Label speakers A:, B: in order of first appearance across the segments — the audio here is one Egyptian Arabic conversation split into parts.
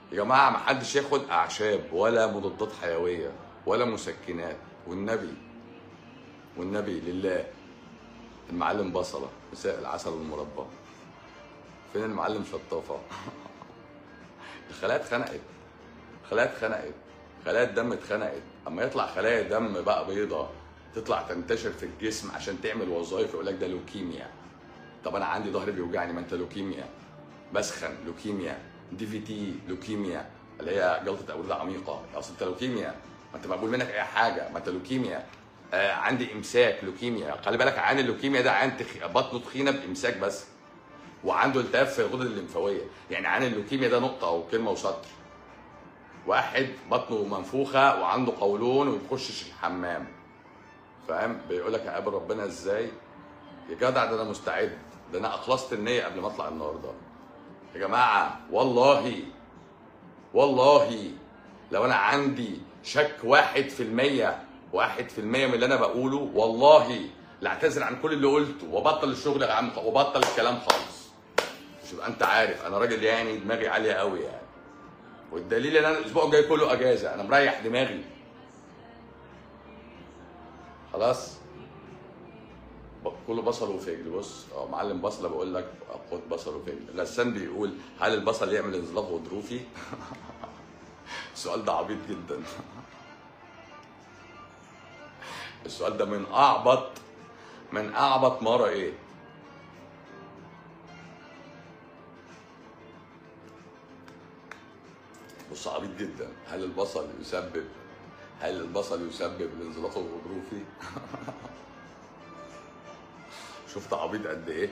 A: يا جماعه ما حدش ياخد اعشاب ولا مضادات حيويه ولا مسكنات والنبي والنبي لله المعلم بصله مساء العسل والمربى فين المعلم شطافه الخلايا اتخنقت خلايا اتخنقت خلايا الدم اتخنقت اما يطلع خلايا دم بقى بيضة تطلع تنتشر في الجسم عشان تعمل وظائف يقول لك ده لوكيميا طب انا عندي ظهري بيوجعني ما انت لوكيميا بسخن لوكيميا دي في تي لوكيميا اللي هي جلطه اوردة عميقه اصل انت لوكيميا ما انت مقبول منك اي حاجه ما انت لوكيميا آه عندي امساك لوكيميا خلي بالك عين اللوكيميا ده عين تخ... بطنه تخينه بامساك بس وعنده التهاب في الغدد الليمفاويه يعني عين اللوكيميا ده نقطه او كلمه وسطر واحد بطنه منفوخه وعنده قولون وما بيخشش الحمام فاهم بيقول لك هقابل ربنا ازاي يا جدع ده انا مستعد ده انا اخلصت النيه قبل ما اطلع النهارده يا جماعه والله والله لو انا عندي شك واحد في المية واحد في المية من اللي انا بقوله والله لا اعتذر عن كل اللي قلته وبطل الشغل يا عم وبطل الكلام خالص مش يبقى انت عارف انا راجل يعني دماغي عاليه قوي يعني والدليل ان انا الاسبوع الجاي كله اجازه انا مريح دماغي خلاص ب- كله بصل وفجل بص اه معلم بصله بقول لك خد بصل وفجل غسان بيقول هل البصل يعمل انزلاق غضروفي؟ السؤال ده عبيط جدا السؤال ده من اعبط من اعبط ما رايت بص عبيط جدا هل البصل يسبب هل البصل يسبب الانزلاق الغضروفي؟ شفت عبيط قد ايه؟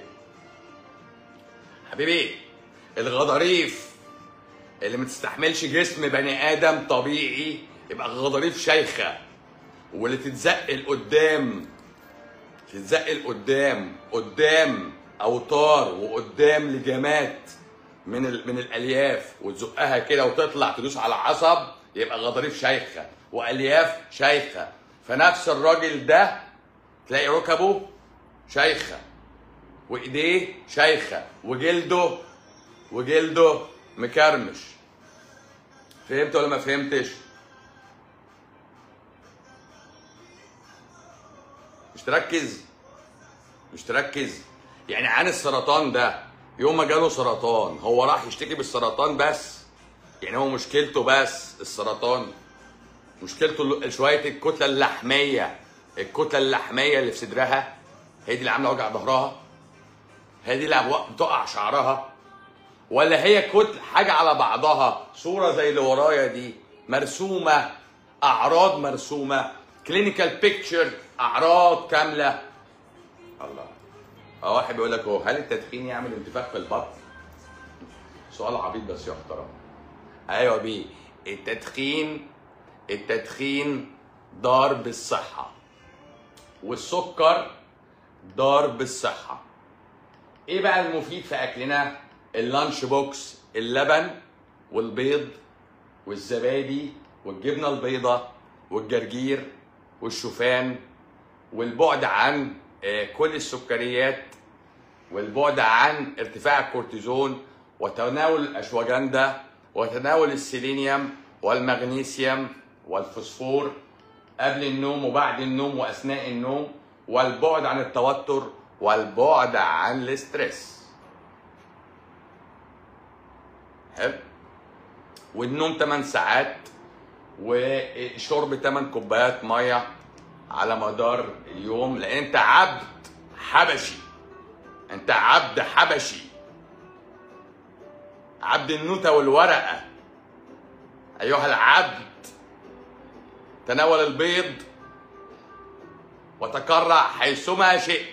A: حبيبي الغضاريف اللي ما تستحملش جسم بني ادم طبيعي يبقى غضاريف شيخه واللي تتزق لقدام تتزق لقدام قدام اوتار وقدام لجامات من ال... من الالياف وتزقها كده وتطلع تدوس على عصب يبقى غضاريف شيخه والياف شيخه فنفس الراجل ده تلاقي ركبه شيخه وايديه شيخه وجلده وجلده مكرمش فهمت ولا ما فهمتش مش تركز مش تركز يعني عن السرطان ده يوم ما جاله سرطان هو راح يشتكي بالسرطان بس يعني هو مشكلته بس السرطان مشكلته ال- شويه الكتله اللحميه الكتله اللحميه اللي في صدرها هي دي اللي عامله وجع ظهرها هي دي اللي بتقع شعرها ولا هي كتل حاجه على بعضها صوره زي اللي ورايا دي مرسومه اعراض مرسومه كلينيكال بيكتشر اعراض كامله الله اه واحد بيقول لك هو هل التدخين يعمل انتفاخ في البطن؟ سؤال عبيط بس يحترم ايوه بيه التدخين التدخين ضار بالصحه والسكر ضار بالصحه ايه بقى المفيد في اكلنا اللانش بوكس اللبن والبيض والزبادي والجبنه البيضاء والجرجير والشوفان والبعد عن آه، كل السكريات والبعد عن ارتفاع الكورتيزون وتناول الاشواجندا وتناول السيلينيوم والمغنيسيوم والفوسفور قبل النوم وبعد النوم واثناء النوم والبعد عن التوتر والبعد عن الاسترس حلو والنوم 8 ساعات وشرب 8 كوبايات ميه على مدار اليوم لان انت عبد حبشي انت عبد حبشي عبد النوتة والورقة أيها العبد تناول البيض وتكرع حيثما شئت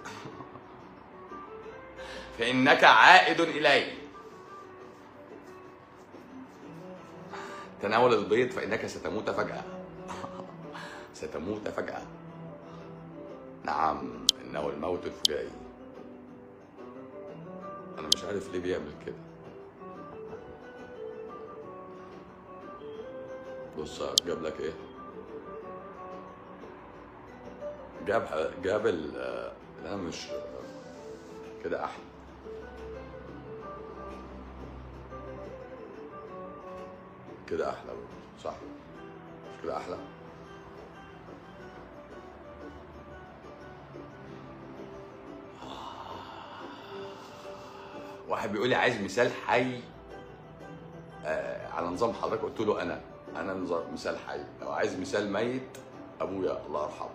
A: فإنك عائد إلي تناول البيض فإنك ستموت فجأة ستموت فجأة نعم إنه الموت الفجائي أنا مش عارف ليه بيعمل كده بص جاب لك إيه جاب جاب ال اللي أنا مش كده أحلى كده احلى برضه صح مش كده احلى واحد بيقول لي عايز مثال حي آه على نظام حضرتك قلت له انا انا نظام مثال حي لو عايز مثال ميت ابويا الله يرحمه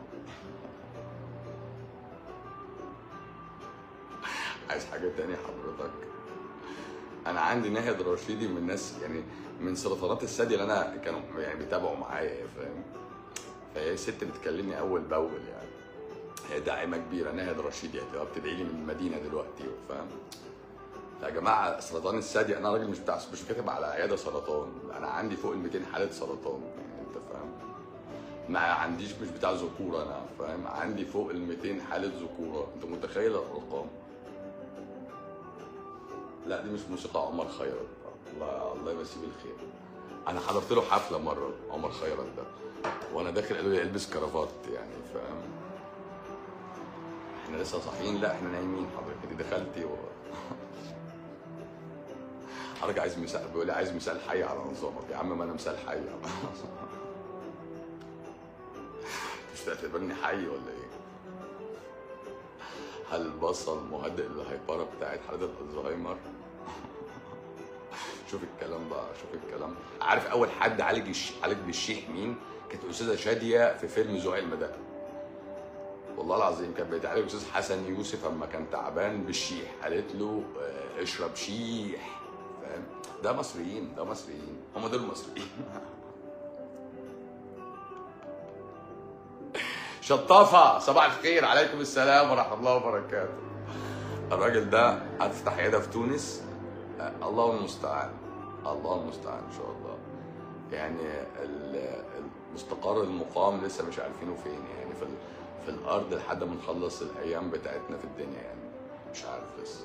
A: عايز حاجه تانية حضرتك انا عندي ناهد رشيدي من الناس يعني من سرطانات الثدي اللي انا كانوا يعني بيتابعوا معايا فاهم فهي ست بتكلمني اول باول يعني هي داعمه كبيره ناهد رشيدي يعني بتدعي لي من المدينه دلوقتي فاهم يا جماعه سرطان الثدي انا راجل مش بتاع مش كاتب على عياده سرطان انا عندي فوق ال 200 حاله سرطان يعني انت فاهم ما عنديش مش بتاع ذكوره انا فاهم عندي فوق ال 200 حاله ذكوره انت متخيل الارقام لا دي مش موسيقى عمر خيرت الله الله يمسيه بالخير انا حضرت له حفله مره عمر خيرت ده وانا داخل قالوا لي البس كرافات يعني فاهم احنا لسه صاحيين لا احنا نايمين حضرتك دي دخلتي و... حضرتك عايز مثال بيقول لي عايز مثال حي على نظامك يا عم ما انا مثال حي مش تعتبرني حي ولا ايه؟ هل البصل مهدئ للهيبره بتاعت حالة الزهايمر؟ شوف الكلام بقى شوف الكلام عارف اول حد عالج الش... عالج بالشيح مين؟ كانت الاستاذه شاديه في فيلم ذو علم ده والله العظيم كانت بتعالج الاستاذ حسن يوسف اما كان تعبان بالشيح قالت له آه، اشرب شيح فاهم ده مصريين ده مصريين هم دول مصريين شطافة صباح الخير عليكم السلام ورحمة الله وبركاته الراجل ده هتفتح عيادة في تونس آه، الله المستعان الله المستعان إن شاء الله يعني ال- المستقر المقام لسه مش عارفينه فين يعني في ال- في الأرض لحد ما نخلص الأيام بتاعتنا في الدنيا يعني مش عارف لسه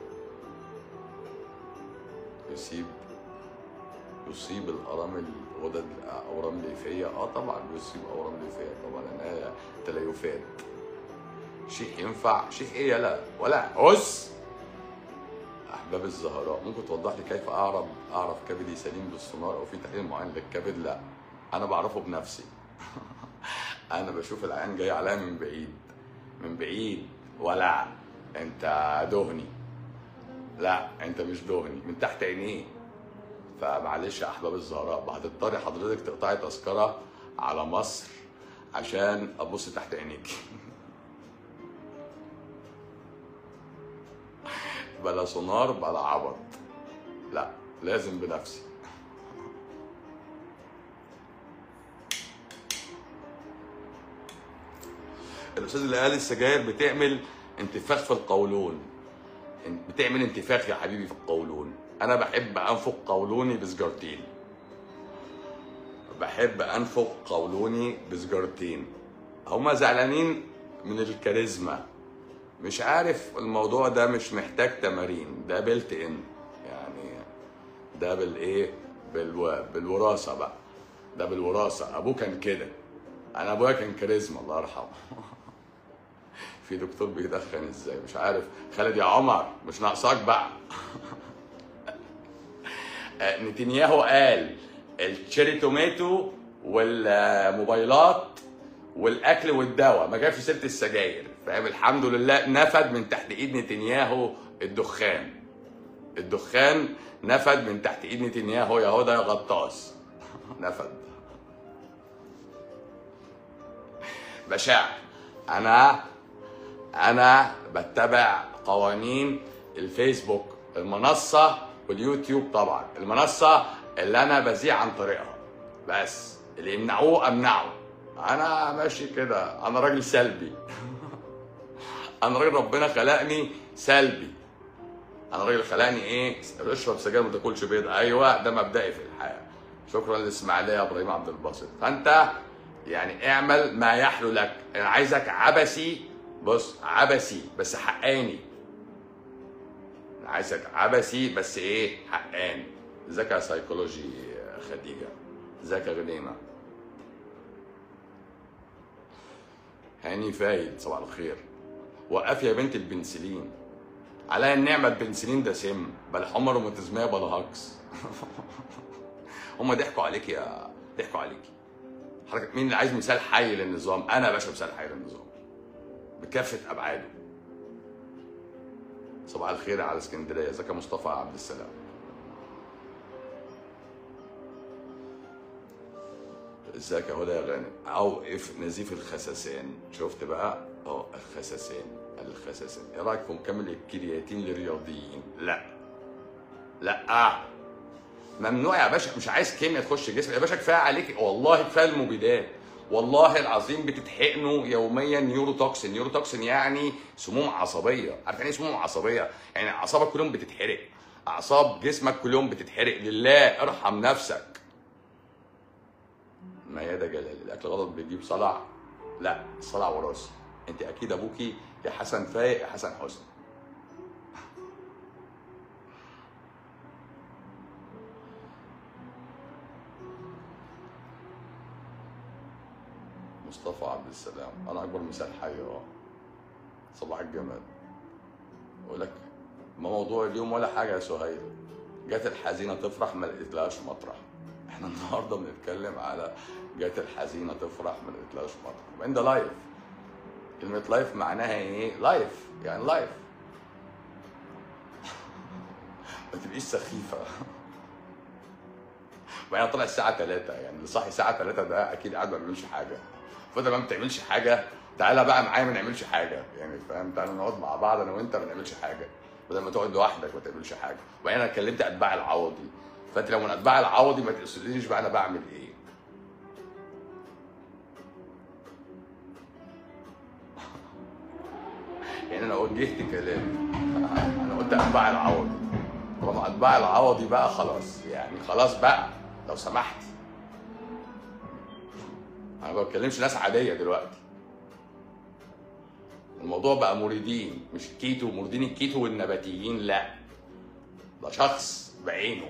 A: يصيب يصيب الارامل غدد اورام ليفيه اه طبعا بيصيب اورام ليفيه طبعا لانها تليفات شيخ ينفع شيخ ايه يلا ولا عز احباب الزهراء ممكن توضح لي كيف اعرف اعرف كبدي سليم بالسونار او في تحليل معين للكبد لا انا بعرفه بنفسي انا بشوف العين جاي عليا من بعيد من بعيد ولا انت دهني لا انت مش دهني من تحت عينيه فمعلش يا احباب الزهراء هتضطري حضرتك تقطعي تذكره على مصر عشان ابص تحت عينيك بلا سونار بلا عبط لا لازم بنفسي الاستاذ اللي قال السجاير بتعمل انتفاخ في القولون بتعمل انتفاخ يا حبيبي في القولون انا بحب انفخ قولوني بسجارتين بحب انفخ قولوني بسجارتين هما زعلانين من الكاريزما مش عارف الموضوع ده مش محتاج تمارين ده بلت ان يعني ده بالايه بالو... بالوراثه بقى ده بالوراثه ابوه كان كده انا ابويا كان كاريزما الله يرحمه في دكتور بيدخن ازاي مش عارف خالد يا عمر مش ناقصاك بقى آه، نتنياهو قال التشيري توماتو والموبايلات والاكل والدواء ما جابش سيره السجاير فاهم الحمد لله نفد من تحت ايد نتنياهو الدخان الدخان نفد من تحت ايد نتنياهو يا هدى يا غطاس نفد بشع انا انا بتبع قوانين الفيسبوك المنصه واليوتيوب طبعا المنصه اللي انا بذيع عن طريقها بس اللي يمنعوه امنعه انا ماشي كده انا راجل سلبي انا راجل ربنا خلقني سلبي انا راجل خلقني ايه اشرب سجاير ما تاكلش بيض ايوه ده مبدئي في الحياه شكرا للاسماعيليه يا ابراهيم عبد الباسط فانت يعني اعمل ما يحلو لك انا عايزك عبثي بص عبثي بس حقاني انا عايزك عبثي بس ايه حقاني ذكاء سيكولوجي يا خديجه ذكاء غنيمه هاني فايد صباح الخير وقف يا بنت البنسلين عليا النعمة البنسلين ده سم بل حمر ومتزمية بلا هكس هم ضحكوا عليك يا ضحكوا عليك حضرتك مين اللي عايز مثال حي للنظام انا يا باشا مثال حي للنظام بكافه ابعاده صباح الخير على اسكندريه ازيك يا مصطفى عبد السلام ازيك يا هدى يا غانم اوقف نزيف الخساسان شفت بقى اه الخساسان الخساسان ايه رايك في مكمل الكرياتين للرياضيين لا لا ممنوع يا باشا مش عايز كيمياء تخش جسمك يا باشا كفايه عليك والله كفايه المبيدات والله العظيم بتتحقنوا يوميا نيوروتوكسين نيوروتوكسين يعني سموم عصبيه عارف يعني ايه سموم عصبيه يعني اعصابك كل يوم بتتحرق اعصاب جسمك كل يوم بتتحرق لله ارحم نفسك ميادة جلال الاكل غلط بيجيب صلع لا الصلع وراثي انت اكيد ابوكي يا حسن فايق يا حسن حسني مصطفى عبد السلام انا اكبر مثال حي اه صباح الجمال اقول لك ما موضوع اليوم ولا حاجه يا سهيل جت الحزينه تفرح ما لقيتلهاش مطرح احنا النهارده بنتكلم على جت الحزينه تفرح ما لقيتلهاش مطرح وان ده لايف كلمه لايف معناها ايه لايف يعني لايف ما تبقيش سخيفه وبعدين طلع الساعه 3 يعني اللي صاحي الساعه 3 ده اكيد قاعد ما بيعملش حاجه فده ما بتعملش حاجه تعالى بقى معايا ما نعملش حاجه يعني فاهم تعالى نقعد مع بعض انا وانت ما نعملش حاجه بدل ما تقعد لوحدك ما تعملش حاجه وبعدين انا كلمت اتباع العوضي فانت لو من اتباع العوضي ما تسالنيش بقى انا بعمل ايه يعني انا وجهت كلامي انا قلت اتباع العوضي طالما اتباع العوضي بقى خلاص يعني خلاص بقى لو سمحت انا ما بتكلمش ناس عاديه دلوقتي الموضوع بقى مريدين مش كيتو مريدين الكيتو والنباتيين لا ده شخص بعينه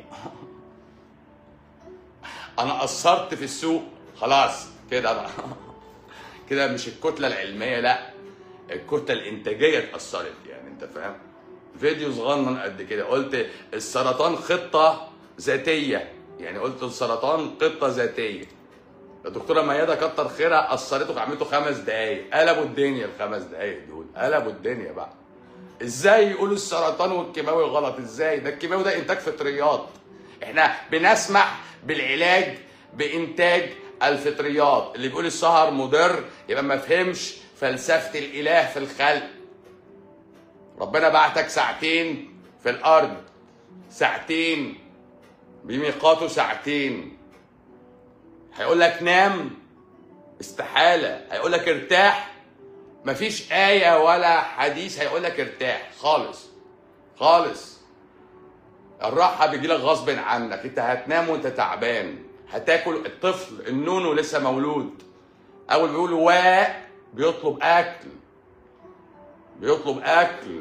A: انا قصرت في السوق خلاص كده بقى كده مش الكتله العلميه لا الكتله الانتاجيه اتاثرت يعني انت فاهم فيديو صغنن قد كده قلت السرطان خطه ذاتيه يعني قلت السرطان خطه ذاتيه الدكتوره ميادة كتر خيرها اثرته عملته خمس دقايق قلبوا الدنيا الخمس دقايق دول قلبوا الدنيا بقى ازاي يقولوا السرطان والكيماوي غلط ازاي ده الكيماوي ده انتاج فطريات احنا بنسمح بالعلاج بانتاج الفطريات اللي بيقول السهر مضر يبقى ما فهمش فلسفه الاله في الخلق ربنا بعتك ساعتين في الارض ساعتين بميقاته ساعتين هيقول لك نام استحاله هيقول لك ارتاح مفيش آية ولا حديث هيقول لك ارتاح خالص خالص الراحة بيجيلك غصب عنك انت هتنام وانت تعبان هتاكل الطفل النونو لسه مولود اول بيقول واء بيطلب اكل بيطلب اكل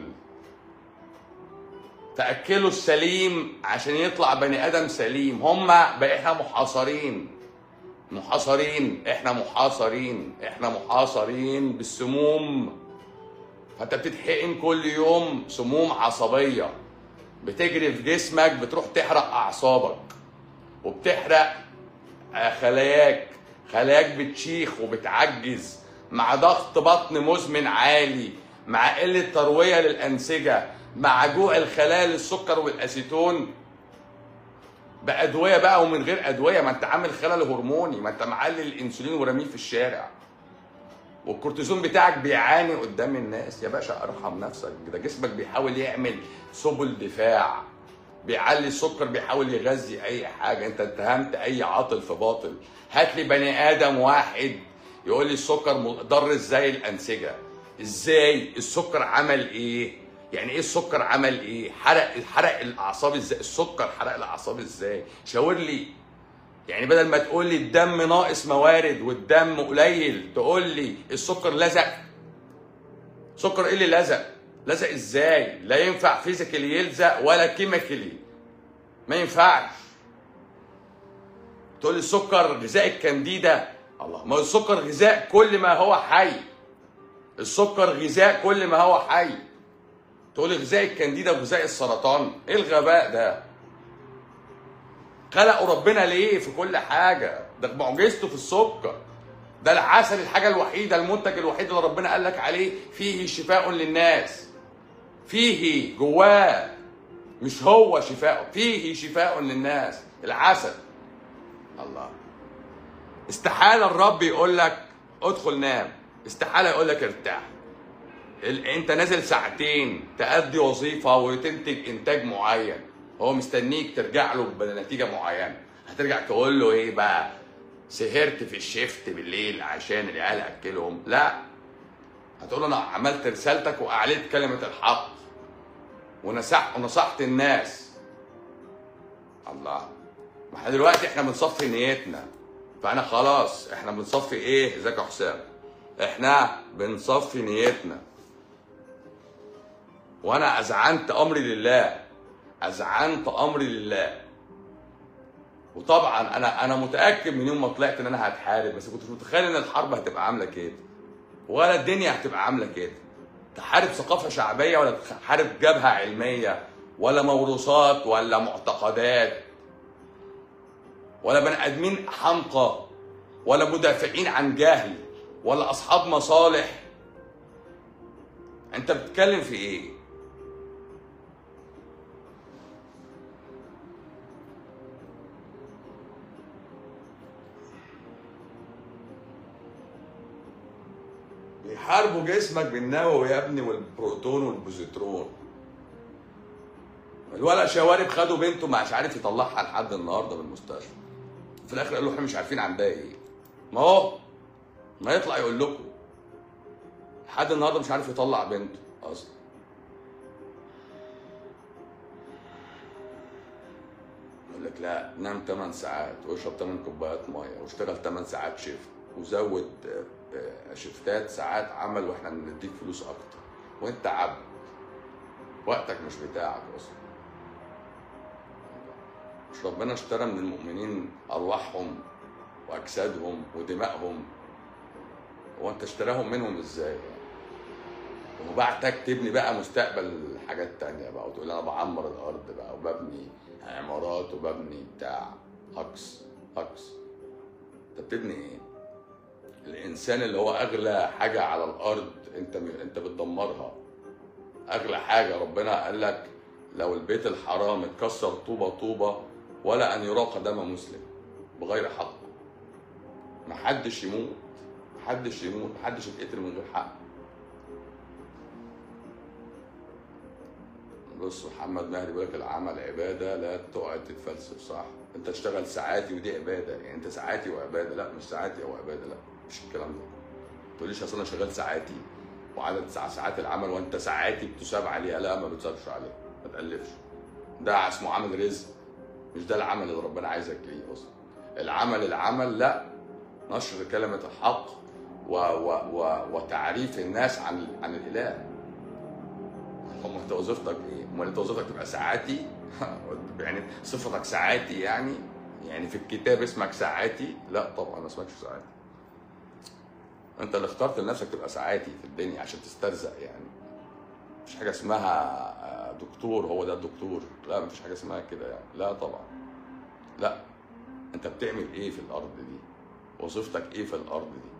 A: تاكله السليم عشان يطلع بني ادم سليم هما بقى احنا محاصرين محاصرين احنا محاصرين احنا محاصرين بالسموم فانت بتتحقن كل يوم سموم عصبيه بتجري في جسمك بتروح تحرق اعصابك وبتحرق آه، خلاياك خلاياك بتشيخ وبتعجز مع ضغط بطن مزمن عالي مع قله ترويه للانسجه مع جوع الخلايا للسكر والاسيتون بادويه بقى ومن غير ادويه ما انت عامل خلل هرموني ما انت معلل الانسولين ورميه في الشارع والكورتيزون بتاعك بيعاني قدام الناس يا باشا ارحم نفسك ده جسمك بيحاول يعمل سبل دفاع بيعلي السكر بيحاول يغذي اي حاجه انت اتهمت اي عاطل في باطل هات لي بني ادم واحد يقول لي السكر مضر ازاي الانسجه ازاي السكر عمل ايه يعني ايه السكر عمل ايه حرق حرق الاعصاب ازاي السكر حرق الاعصاب ازاي شاور لي يعني بدل ما تقول لي الدم ناقص موارد والدم قليل تقول لي السكر لزق سكر ايه اللي لزق لزق ازاي لا ينفع فيزيكالي يلزق ولا كيميكالي ما ينفعش تقول لي السكر غذاء الكانديدا الله ما هو السكر غذاء كل ما هو حي السكر غذاء كل ما هو حي تقول لي غذاء الكانديدا وغذاء السرطان ايه الغباء ده خلقوا ربنا ليه في كل حاجه ده معجزته في السكر ده العسل الحاجه الوحيده المنتج الوحيد اللي ربنا قال لك عليه فيه شفاء للناس فيه جواه مش هو شفاء فيه شفاء للناس العسل الله استحاله الرب يقول لك ادخل نام استحاله يقول لك ارتاح ال- انت نازل ساعتين تأدي وظيفه وتنتج انتاج معين هو مستنيك ترجع له بنتيجه معينه هترجع تقول له ايه بقى سهرت في الشيفت بالليل عشان العيال اكلهم لا هتقول له انا عملت رسالتك واعلنت كلمه الحق ونصح ونصحت الناس الله ما احنا دلوقتي احنا بنصفي نيتنا فانا خلاص احنا بنصفي ايه ازيك يا حسام احنا بنصفي نيتنا وانا اذعنت امري لله اذعنت امري لله وطبعا انا انا متاكد من يوم ما طلعت ان انا هتحارب بس كنت متخيل ان الحرب هتبقى عامله كده ولا الدنيا هتبقى عامله كده تحارب ثقافه شعبيه ولا تحارب جبهه علميه ولا موروثات ولا معتقدات ولا بني ادمين حمقى ولا مدافعين عن جهل ولا اصحاب مصالح انت بتتكلم في ايه بيحاربوا جسمك بالنووي يا ابني والبروتون والبوزيترون الولد شوارب خدوا بنته مش عارف يطلعها لحد النهارده من المستشفى في الاخر قالوا احنا مش عارفين عندها ايه ما هو ما يطلع يقول لكم لحد النهارده مش عارف يطلع بنته اصلا يقول لك لا نام 8 ساعات واشرب 8 كوبايات ميه واشتغل 8 ساعات شيفت وزود آه، آه، شيفتات ساعات عمل واحنا بنديك فلوس اكتر وانت عبد وقتك مش بتاعك اصلا مش ربنا اشترى من المؤمنين ارواحهم واجسادهم ودمائهم هو انت اشتراهم منهم ازاي يعني؟ وبعتك تبني بقى مستقبل حاجات تانية بقى وتقول انا بعمر الارض بقى وببني عمارات وببني بتاع هكس هكس انت بتبني ايه؟ الانسان اللي هو اغلى حاجه على الارض انت انت بتدمرها اغلى حاجه ربنا قال لك لو البيت الحرام اتكسر طوبه طوبه ولا ان يراق دم مسلم بغير حق محدش يموت محدش يموت محدش يتقتل من غير حق بص محمد مهدي بيقول لك العمل عباده لا تقعد تتفلسف صح انت تشتغل ساعاتي ودي عباده يعني انت ساعاتي وعباده لا مش ساعاتي او عباده لا مش الكلام ده ما تقوليش اصل انا شغال ساعاتي وعدد ساعة ساعات العمل وانت ساعاتي بتساب عليها لا ما بتسابش عليها ما تألفش ده اسمه عمل رزق مش ده العمل اللي ربنا عايزك ليه اصلا العمل العمل لا نشر كلمة الحق و و و وتعريف الناس عن عن الاله هم انت وظيفتك ايه؟ امال انت وظيفتك تبقى ساعاتي يعني صفتك ساعاتي يعني يعني في الكتاب اسمك ساعاتي لا طبعا ما اسمكش ساعاتي انت اللي اخترت لنفسك تبقى ساعاتي في الدنيا عشان تسترزق يعني مفيش حاجه اسمها آه، دكتور هو ده الدكتور لا مفيش حاجه اسمها كده يعني لا طبعا لا انت بتعمل ايه في الارض دي وظيفتك ايه في الارض دي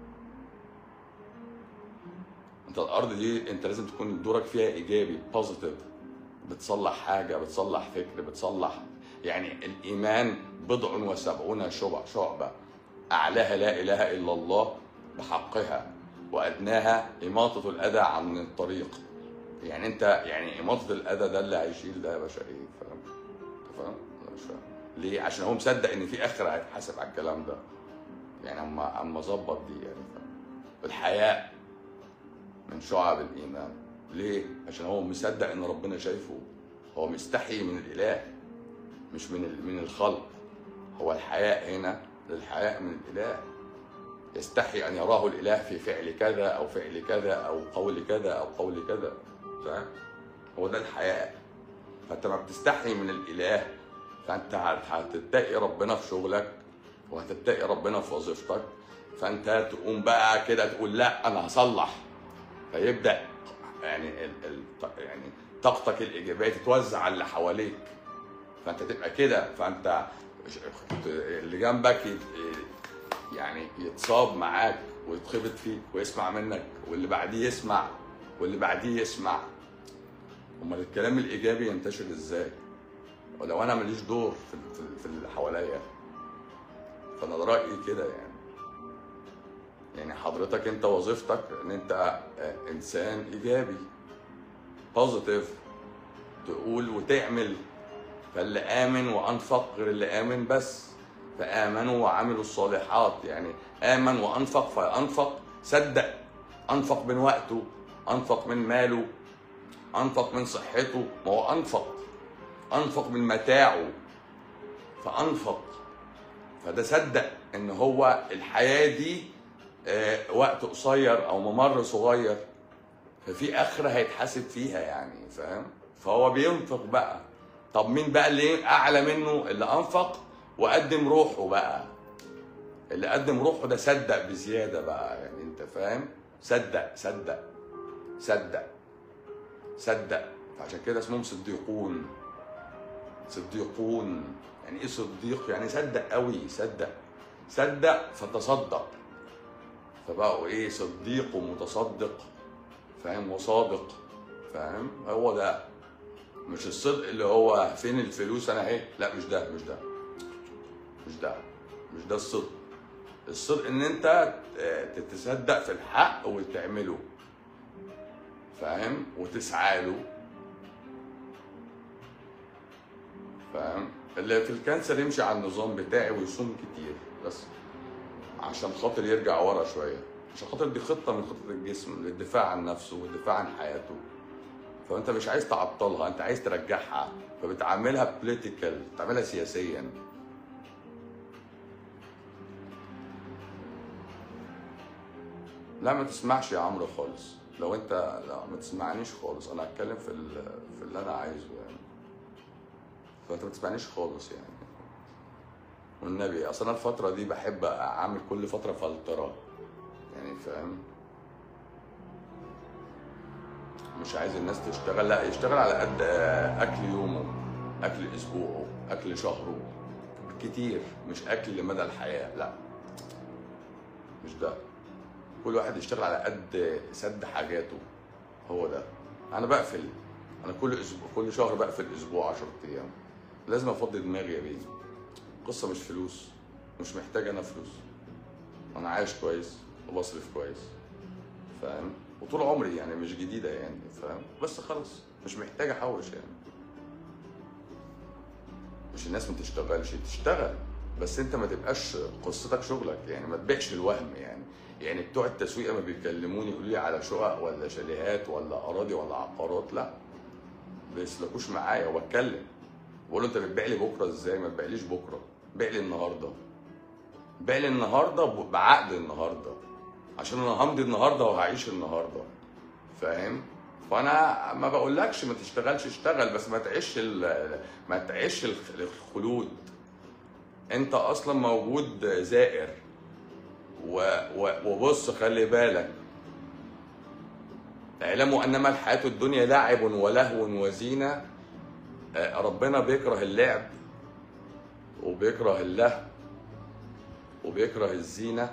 A: انت الارض دي انت لازم تكون دورك فيها ايجابي بوزيتيف بتصلح حاجه بتصلح فكر بتصلح يعني الايمان بضع وسبعون شعبه شعبه اعلاها لا اله الا الله بحقها وادناها اماطه الاذى عن الطريق يعني انت يعني اماطه الاذى ده اللي هيشيل ده يا باشا ايه فاهم أنت فاهم لا مش فاهم ليه عشان هو مصدق ان في اخره هيتحاسب على الكلام ده يعني اما اما ظبط دي يعني فاهم الحياء من شعب الايمان ليه عشان هو مصدق ان ربنا شايفه هو مستحي من الاله مش من ال- من الخلق هو الحياء هنا للحياء من الاله يستحي ان يراه الاله في فعل كذا او فعل كذا او قول كذا او قول كذا فاهم هو ده الحياء فانت ما بتستحي من الاله فانت هت- هتتقي ربنا في شغلك وهتتقي ربنا في وظيفتك فانت تقوم بقى كده تقول لا انا هصلح فيبدا يعني ال ال يعني طاقتك الايجابيه تتوزع على اللي حواليك فانت تبقى كده فانت اللي جنبك يت... يعني يتصاب معاك ويتخبط فيك ويسمع منك واللي بعديه يسمع واللي بعديه يسمع امال الكلام الايجابي ينتشر ازاي ولو انا ماليش دور في في- في اللي حواليا فانا ده رايي كده يعني يعني حضرتك انت وظيفتك ان انت آه، انسان ايجابي بوزيتيف تقول وتعمل فاللي امن وانفق غير اللي امن بس فامنوا وعملوا الصالحات يعني امن وانفق فانفق صدق انفق من وقته انفق من ماله انفق من صحته ما هو انفق انفق من متاعه فانفق فده صدق ان هو الحياه دي آه، وقت قصير او ممر صغير ففي اخره هيتحاسب فيها يعني فاهم فهو بينفق بقى طب مين بقى اللي اعلى منه اللي انفق وقدم روحه بقى اللي قدم روحه ده صدق بزياده بقى يعني انت فاهم صدق صدق صدق صدق فعشان كده اسمهم صديقون صديقون يعني ايه صديق يعني صدق قوي صدق صدق فتصدق فبقوا ايه صديق ومتصدق فاهم وصادق فاهم هو ده مش الصدق اللي هو فين الفلوس انا اهي لا مش ده مش ده مش ده مش ده الصدق الصدق ان انت تتصدق في الحق وتعمله فاهم وتسعى له فاهم اللي في الكانسر يمشي على النظام بتاعي ويصوم كتير بس عشان خاطر يرجع ورا شويه عشان خاطر دي خطه من خطط الجسم للدفاع عن نفسه والدفاع عن حياته فانت مش عايز تعطلها انت عايز ترجعها فبتعملها بوليتيكال بتعملها سياسيا لا ما تسمعش يا عمرو خالص لو انت لا ما تسمعنيش خالص انا هتكلم في ال- في اللي انا عايزه يعني فانت ما تسمعنيش خالص يعني والنبي اصل انا الفتره دي بحب اعمل كل فتره فلتره يعني فاهم مش عايز الناس تشتغل لا يشتغل على قد آه، اكل يومه اكل اسبوعه اكل شهره كتير مش اكل لمدى الحياه لا مش ده كل واحد يشتغل على قد سد حاجاته هو ده انا بقفل انا كل اسبوع كل شهر بقفل اسبوع 10 ايام لازم افضي دماغي يا بيه القصه مش فلوس مش محتاج انا فلوس انا عايش كويس وبصرف كويس فاهم وطول عمري يعني مش جديده يعني فاهم بس خلاص مش محتاج احوش يعني مش الناس ما تشتغلش تشتغل بس انت ما تبقاش قصتك شغلك يعني ما تبيعش الوهم يعني يعني بتوع التسويق ما بيكلموني يقولوا لي على شقق ولا شاليهات ولا اراضي ولا عقارات لا ما بيسلكوش معايا وبتكلم بقول له انت بتبيع لي بكره ازاي ما تبيعليش بكره بيع لي النهارده بيع لي النهارده ب- بعقد النهارده عشان انا همضي النهارده وهعيش النهارده فاهم فانا ما بقولكش ما تشتغلش اشتغل بس ما تعيش ال- ما تعيش الخ- الخلود انت اصلا موجود زائر و- و- وبص خلي بالك اعلموا انما الحياه الدنيا لعب ولهو وزينه آه، ربنا بيكره اللعب وبيكره اللهو وبيكره الزينه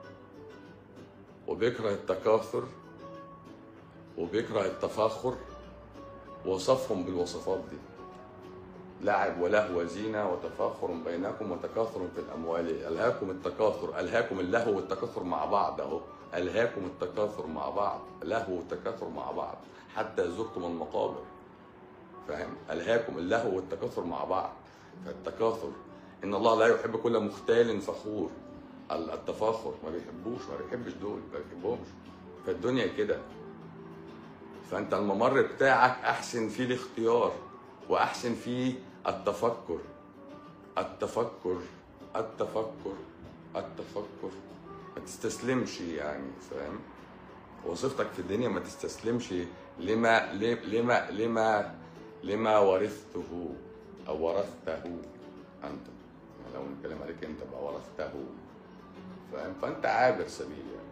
A: وبيكره التكاثر وبيكره التفاخر وصفهم بالوصفات دي لعب ولهو وزينة وتفاخر بينكم وتكاثر في الأموال ألهاكم التكاثر ألهاكم اللهو والتكاثر مع بعض أهو ألهاكم التكاثر مع بعض لهو والتكاثر مع بعض حتى زرتم المقابر فاهم ألهاكم اللهو والتكاثر مع بعض فالتكاثر إن الله لا يحب كل مختال فخور ال- التفاخر ما بيحبوش ما بيحبش دول ما بيحبهمش فالدنيا كده فانت الممر بتاعك احسن فيه الاختيار واحسن فيه التفكر التفكر التفكر التفكر ما تستسلمش يعني فاهم وظيفتك في الدنيا ما تستسلمش لما لما لما لما ورثته او ورثته انت يعني لو نتكلم عليك انت بقى ورثته فاهم فانت عابر سبيل يعني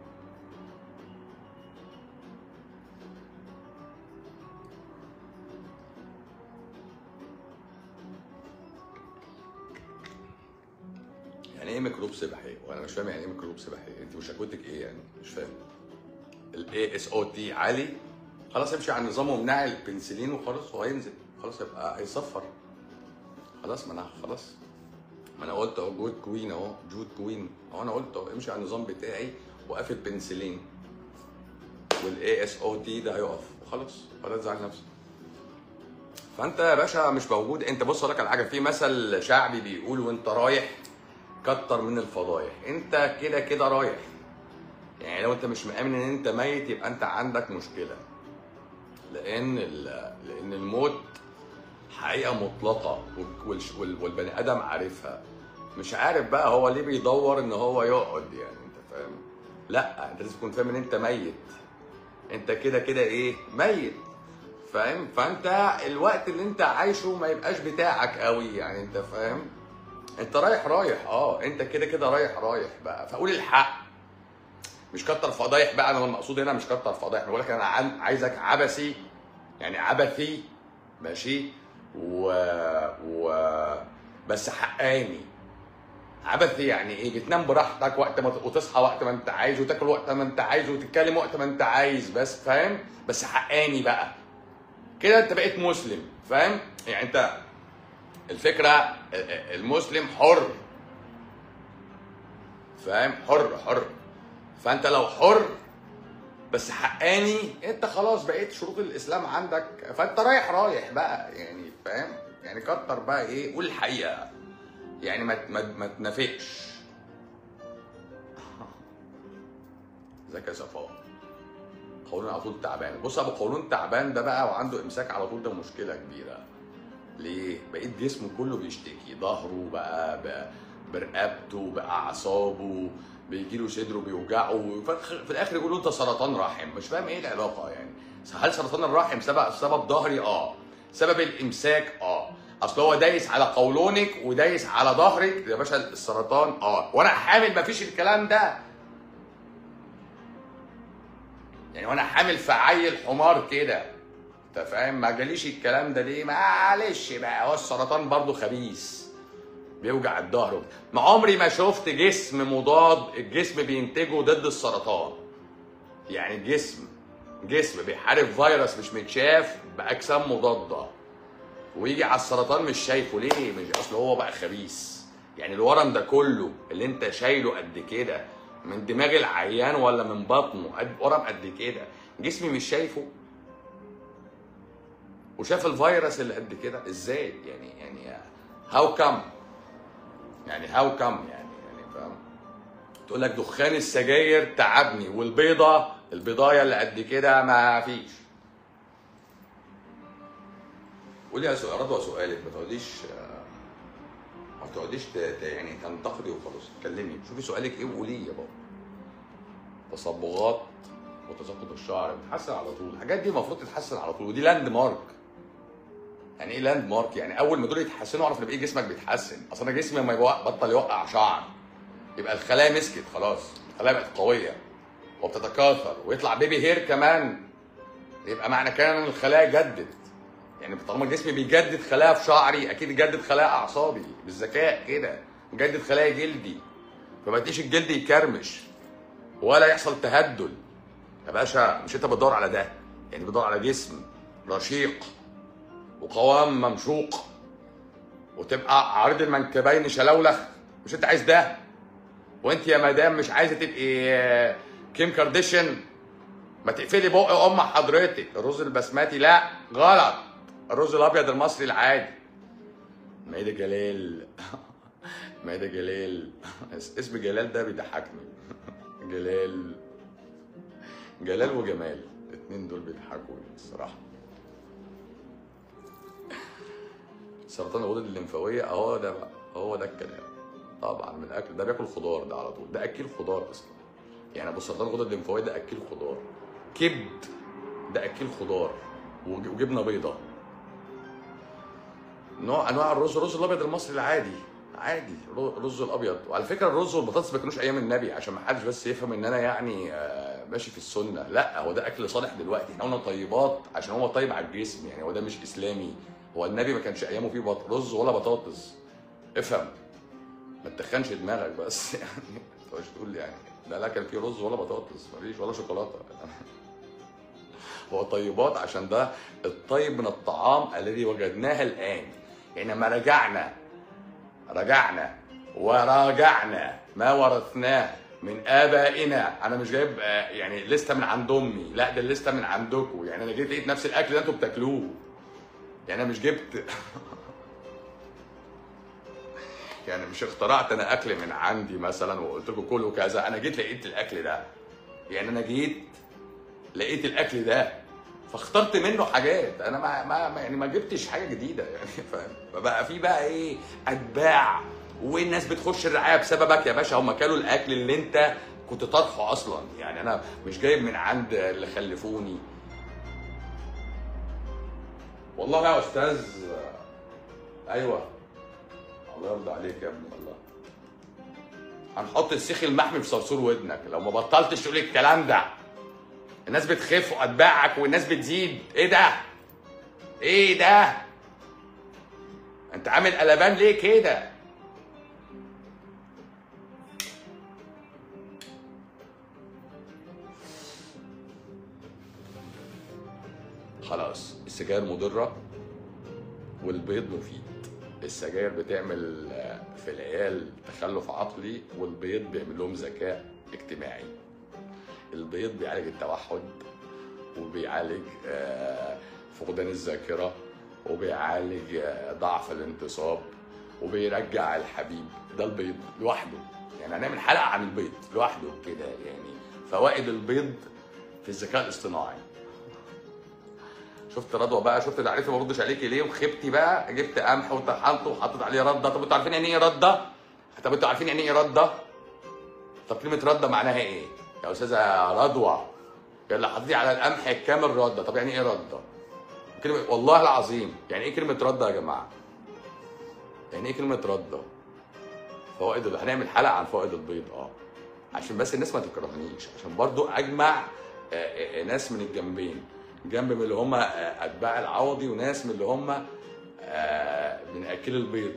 A: يعني ايه ميكروب سباحي؟ وانا مش فاهم يعني ايه ميكروب سباحي؟ انت مشاكوتك ايه يعني؟ مش فاهم. الاي اس او تي عالي خلاص امشي على النظام وامنعي البنسلين وخلاص هو هينزل خلاص يبقى هيصفر خلاص ما انا خلاص ما انا قلت اهو جود كوين اهو جود كوين اهو انا قلت اهو امشي على النظام بتاعي وقف البنسلين والاي اس او تي ده هيقف وخلاص ولا تزعل نفسك فانت يا باشا مش موجود انت بص اقول لك على حاجه في مثل شعبي بيقول وانت رايح كتر من الفضايح انت كده كده رايح يعني لو انت مش مآمن ان انت ميت يبقى انت عندك مشكله لان ال- لان الموت حقيقه مطلقه وال- وال- والبني ادم عارفها مش عارف بقى هو ليه بيدور ان هو يقعد يعني انت فاهم لا انت لازم تكون فاهم ان انت ميت انت كده كده ايه ميت فاهم فانت الوقت اللي انت عايشه ما يبقاش بتاعك قوي يعني انت فاهم انت رايح رايح اه انت كده كده رايح رايح بقى فقول الحق مش كتر فضايح بقى انا المقصود هنا مش كتر فضايح انا بقول لك انا عن- عايزك عبثي يعني عبثي ماشي و... و... بس حقاني عبثي يعني ايه بتنام براحتك وقت ما ت- وتصحى وقت ما انت عايز وتاكل وقت ما انت عايز وتتكلم وقت ما انت عايز بس فاهم بس حقاني بقى كده انت بقيت مسلم فاهم يعني انت الفكره المسلم حر فاهم حر حر فانت لو حر بس حقاني انت خلاص بقيت شروط الاسلام عندك فانت رايح رايح بقى يعني فاهم يعني كتر بقى ايه قول الحقيقه يعني ما ما, ما تنافقش ازيك يا صفاء قولون على طول تعبان بص ابو قولون تعبان ده بقى وعنده امساك على طول ده مشكله كبيره ليه بقيت جسمه كله بيشتكي ظهره بقى بقى برقبته باعصابه بيجي له صدره بيوجعه وفي- في الاخر يقولوا انت سرطان رحم مش فاهم ايه العلاقه يعني هل سرطان الرحم سبب سبب ظهري اه سبب الامساك اه اصل هو دايس على قولونك ودايس على ظهرك يا باشا السرطان اه وانا حامل مفيش الكلام ده يعني وانا حامل في عيل حمار كده انت فاهم ما جاليش الكلام ده ليه معلش بقى هو السرطان برضه خبيث بيوجع الظهر ما عمري ما شفت جسم مضاد الجسم بينتجه ضد السرطان يعني جسم جسم بيحارب فيروس مش متشاف باجسام مضاده ويجي على السرطان مش شايفه ليه مش اصل هو بقى خبيث يعني الورم ده كله اللي انت شايله قد كده من دماغ العيان ولا من بطنه قد ورم قد كده جسمي مش شايفه وشاف الفيروس اللي قد كده ازاي يعني يعني هاو كم يعني هاو كم يعني يعني فاهم تقول لك دخان السجاير تعبني والبيضه البضايه اللي قد كده ما فيش قولي يا سؤال رضوى سؤالك ما تقعديش آه، ما تقعديش ت- ت- يعني تنتقدي وخلاص اتكلمي شوفي سؤالك ايه وقوليه يا بابا تصبغات وتساقط الشعر بتتحسن على طول الحاجات دي المفروض تتحسن على طول ودي لاند مارك يعني ايه لاند مارك يعني اول ما دول يتحسنوا اعرف ان بقيه جسمك بيتحسن اصل انا جسمي لما يوقع بطل يوقع شعر يبقى الخلايا مسكت خلاص الخلايا بقت قويه وبتتكاثر ويطلع بيبي هير كمان يبقى معنى كده ان الخلايا جدت يعني طالما جسمي بيجدد خلايا في شعري اكيد يجدد خلايا اعصابي بالذكاء كده يجدد خلايا جلدي فما تلاقيش الجلد يكرمش ولا يحصل تهدل يا باشا مش انت بتدور على ده يعني بتدور على جسم رشيق وقوام ممشوق وتبقى عريض المنكبين شلولخ مش انت عايز ده وانت يا مدام مش عايزه تبقي آه، كيم كارديشن ما تقفلي بق ام حضرتك الرز البسمتي لا غلط الرز الابيض المصري العادي مائدة جلال مائدة جلال اسم جلال ده بيضحكني جلال جلال وجمال الاثنين دول بيضحكوني الصراحه سرطان الغدد الليمفاويه اهو ده بقى هو ده الكلام طبعا من الاكل ده بياكل خضار ده على طول ده اكيل خضار اصلا يعني ابو سرطان الغدد الليمفاويه ده اكيل خضار كبد ده اكيل خضار وج- وجبنه بيضاء نوع انواع الرز الرز الابيض المصري العادي عادي الر- الرز الابيض وعلى فكره الرز والبطاطس ما كانوش ايام النبي عشان ما حدش بس يفهم ان انا يعني آه، ماشي في السنه لا هو ده اكل صالح دلوقتي احنا قلنا طيبات عشان هو طيب على الجسم يعني هو ده مش اسلامي هو النبي ما كانش ايامه فيه بط- رز ولا بطاطس افهم ما تتخنش دماغك بس يعني انت مش تقول لي يعني لا لا كان في رز ولا بطاطس مفيش ولا شوكولاته هو طيبات عشان ده الطيب من الطعام الذي وجدناه الان يعني لما رجعنا رجعنا وراجعنا ما ورثناه من ابائنا انا مش جايب آه، يعني لسته من عند امي لا ده الليسته من عندكم يعني انا جيت لقيت نفس الاكل ده انتوا بتاكلوه يعني انا مش جبت يعني مش اخترعت انا اكل من عندي مثلا وقلت لكم كلوا كذا انا جيت لقيت الاكل ده يعني انا جيت لقيت الاكل ده فاخترت منه حاجات انا ما, ما ما- يعني ما جبتش حاجه جديده يعني فاهم فبقى في بقى ايه اتباع والناس بتخش الرعايه بسببك يا باشا هم كلوا الاكل اللي انت كنت طرحه اصلا يعني انا مش جايب من عند اللي خلفوني والله يا استاذ ايوه الله يرضى عليك يا ابني والله هنحط السيخ المحمي في صرصور ودنك لو ما بطلتش تقول الكلام ده الناس بتخف واتباعك والناس بتزيد ايه ده ايه ده انت عامل قلبان ليه كده خلاص السجاير مضره والبيض مفيد السجاير بتعمل آه، في العيال تخلف عقلي والبيض بيعمل لهم ذكاء اجتماعي البيض بيعالج التوحد وبيعالج آه، فقدان الذاكره وبيعالج آه، ضعف الانتصاب وبيرجع الحبيب ده البيض لوحده يعني هنعمل حلقه عن البيض لوحده كده يعني فوائد البيض في الذكاء الاصطناعي شفت رضوى بقى شفت اللي عرفت ما بردش عليكي ليه وخبتي بقى جبت قمح وطحنته وحطيت عليه رده طب انتوا عارفين يعني ايه رده؟ طب انتوا عارفين يعني ايه رده؟ طب كلمه رده معناها ايه؟ يا استاذه رضوى يلا حطيتي على القمح الكامل رده طب يعني ايه رده؟ كلمه والله العظيم يعني ايه كلمه رده يا جماعه؟ يعني ايه كلمه رده؟ فوائد ال- هنعمل حلقه عن فوائد البيض اه عشان بس الناس ما تكرهنيش عشان برضو اجمع آه، آه، ناس من الجنبين جنب من اللي هم آه، اتباع العوضي وناس من اللي هم آه، من اكل البيض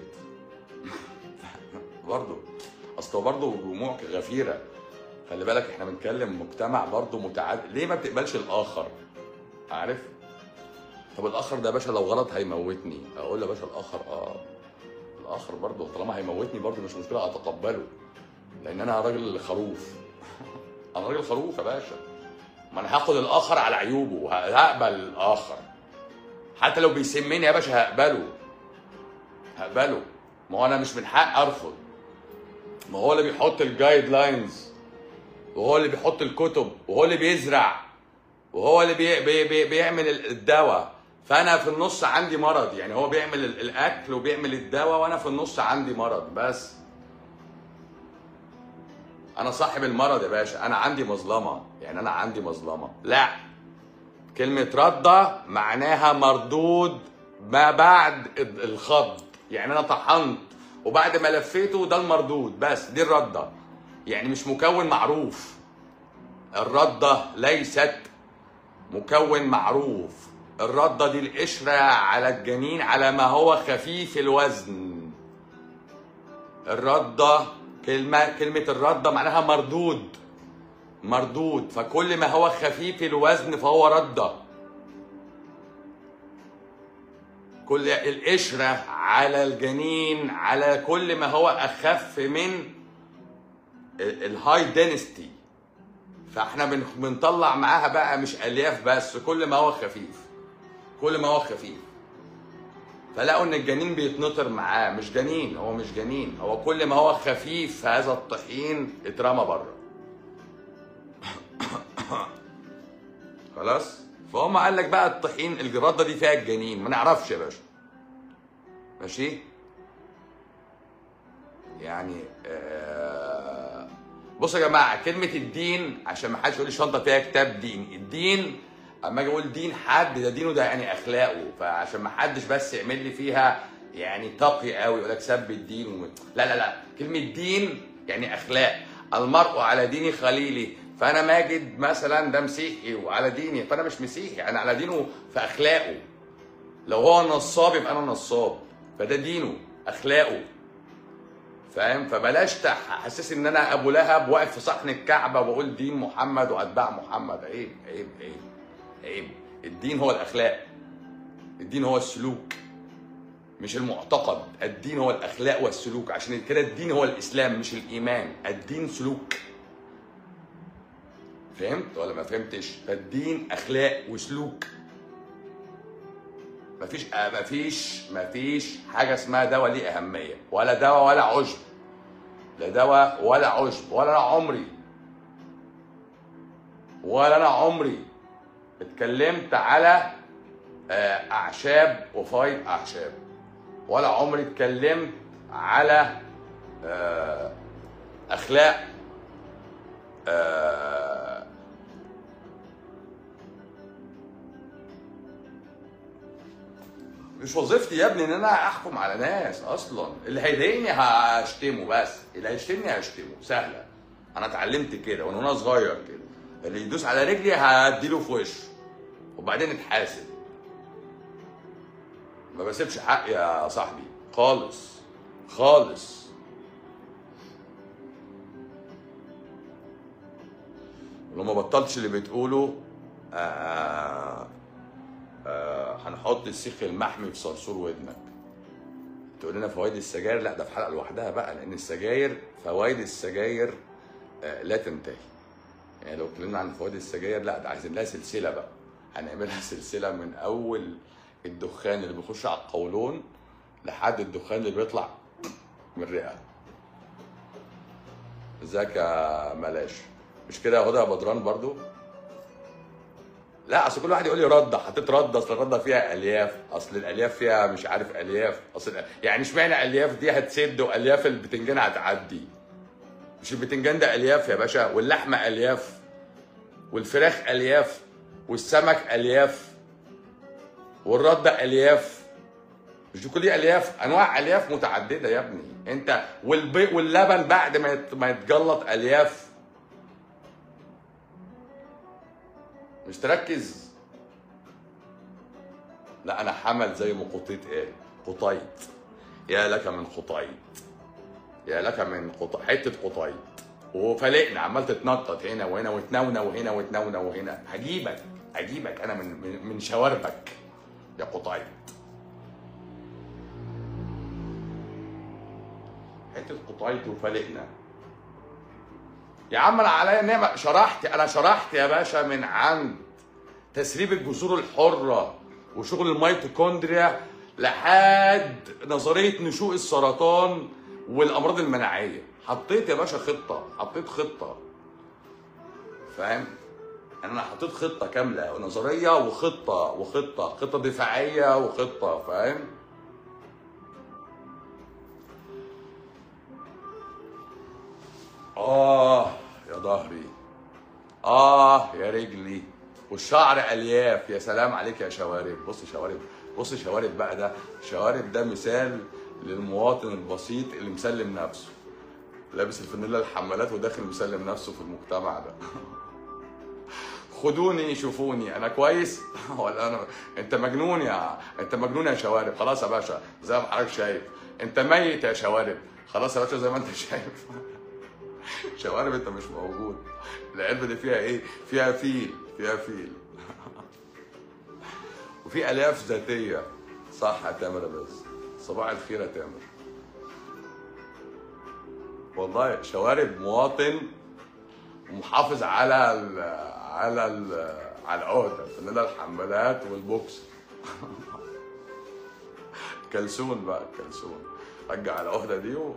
A: برضو اصل هو برضو جموع غفيره خلي بالك احنا بنتكلم مجتمع برضو متعدد ليه ما بتقبلش الاخر عارف طب الاخر ده يا باشا لو غلط هيموتني اقول له يا باشا الاخر اه الاخر برضه طالما هيموتني برضه مش مشكله اتقبله لان انا راجل خروف انا راجل خروف يا باشا ما انا هاخد الاخر على عيوبه هقبل الاخر حتى لو بيسمني يا باشا هقبله هقبله ما هو انا مش من حق ارفض ما هو اللي بيحط الجايد لاينز وهو اللي بيحط الكتب وهو اللي بيزرع وهو اللي بي بي بي بيعمل ال- الدواء فانا في النص عندي مرض يعني هو بيعمل ال- الاكل وبيعمل الدواء وانا في النص عندي مرض بس انا صاحب المرض يا باشا انا عندي مظلمه يعني انا عندي مظلمه لا كلمه رده معناها مردود ما بعد ال- الخض يعني انا طحنت وبعد ما لفيته ده المردود بس دي الرده يعني مش مكون معروف الرده ليست مكون معروف الردة دي القشرة على الجنين على ما هو خفيف الوزن الردة كلمة كلمة الردة معناها مردود مردود فكل ما هو خفيف الوزن فهو ردة كل القشرة على الجنين على كل ما هو أخف من ال- الهاي دينستي فاحنا بن- بنطلع معاها بقى مش الياف بس كل ما هو خفيف كل ما هو خفيف فلقوا ان الجنين بيتنطر معاه مش جنين هو مش جنين هو كل ما هو خفيف هذا الطحين اترمى بره خلاص فهم قال لك بقى الطحين الرده دي فيها الجنين ما نعرفش يا باشا ماشي يعني آه بصوا يا جماعه كلمه الدين عشان ما حدش يقول لي شنطه فيها كتاب دين الدين اما اجي اقول دين حد ده دينه ده يعني اخلاقه فعشان ما حدش بس يعمل لي فيها يعني تقي قوي يقول لك سب الدين و... لا لا لا كلمه دين يعني اخلاق المرء على دين خليله فانا ماجد مثلا ده مسيحي وعلى ديني فانا مش مسيحي انا على دينه في اخلاقه لو هو نصاب يبقى انا نصاب فده دينه اخلاقه فاهم فبلاش تحسس ان انا ابو لهب واقف في صحن الكعبه وبقول دين محمد واتباع محمد عيب عيب عيب عيب الدين هو الاخلاق الدين هو السلوك مش المعتقد الدين هو الاخلاق والسلوك عشان كده الدين هو الاسلام مش الايمان الدين سلوك فهمت ولا ما فهمتش فالدين اخلاق وسلوك مفيش مفيش مفيش حاجه اسمها دواء ليه اهميه ولا دواء ولا عشب لا دواء ولا عشب ولا انا عمري ولا انا عمري اتكلمت على آه، اعشاب وفايد اعشاب ولا عمري اتكلمت على آه، اخلاق آه، مش وظيفتي يا ابني ان انا احكم على ناس اصلا اللي هيضايقني هشتمه بس اللي هيشتمني هشتمه سهله انا اتعلمت كده وانا صغير كده اللي يدوس على رجلي هديله في وشه وبعدين اتحاسب ما بسيبش حق يا صاحبي خالص خالص ولو ما بطلتش اللي بتقوله آه آه هنحط السيخ المحمي في صرصور ودنك تقول لنا فوائد السجاير لا ده في حلقه لوحدها بقى لان السجاير فوائد السجاير آه لا تنتهي يعني لو اتكلمنا عن فوائد السجاير لا ده عايزين لها سلسله بقى هنعملها سلسله من اول الدخان اللي بيخش على القولون لحد الدخان اللي بيطلع من الرئه ازيك يا ملاش مش كده يا هدى يا بدران برضو لا اصل كل واحد يقول لي رده حطيت رده اصل الرده فيها الياف اصل الالياف فيها مش عارف الياف اصل يعني اشمعنى الياف دي هتسد والياف البتنجان هتعدي مش البتنجان ده الياف يا باشا واللحمه الياف والفراخ الياف والسمك الياف والرده الياف مش دي كل دي الياف انواع الياف متعدده يا ابني انت والبي واللبن بعد ما يت- ما يتجلط الياف مش تركز لا انا حمل زي ما قطيت قال قطيت يا لك من قطيت يا لك من قط... حته قطيت وفلقنا عمال تتنطط هنا وهنا وتنونو وهنا وتنونو وهنا هجيبك هجيبك انا من من, من شواربك يا قطيت حته قطيت وفلقنا يا عم انا عليا نعمه شرحت انا شرحت يا باشا من عند تسريب الجذور الحره وشغل الميتوكوندريا لحد نظريه نشوء السرطان والامراض المناعيه حطيت يا باشا خطه حطيت خطه فاهم انا حطيت خطه كامله نظريه وخطه وخطه خطه دفاعيه وخطه فاهم آه يا ظهري آه يا رجلي والشعر ألياف يا سلام عليك يا شوارب بص شوارب بص شوارب بقى ده شوارب ده مثال للمواطن البسيط اللي مسلم نفسه لابس الفانيلا الحمالات وداخل مسلم نفسه في المجتمع ده خدوني شوفوني انا كويس ولا انا انت مجنون يا انت مجنون يا شوارب خلاص يا باشا زي ما حضرتك شايف انت ميت يا شوارب خلاص يا باشا زي ما انت شايف شوارب انت مش موجود العلبه دي فيها ايه فيها فيل فيها فيل وفي الياف ذاتيه صح يا تامر يا بس صباح الخير يا تامر والله شوارب مواطن ومحافظ على ال على ال على العهده الفانيلا الحمالات والبوكس كلسون بقى كلسون رجع العهده دي و...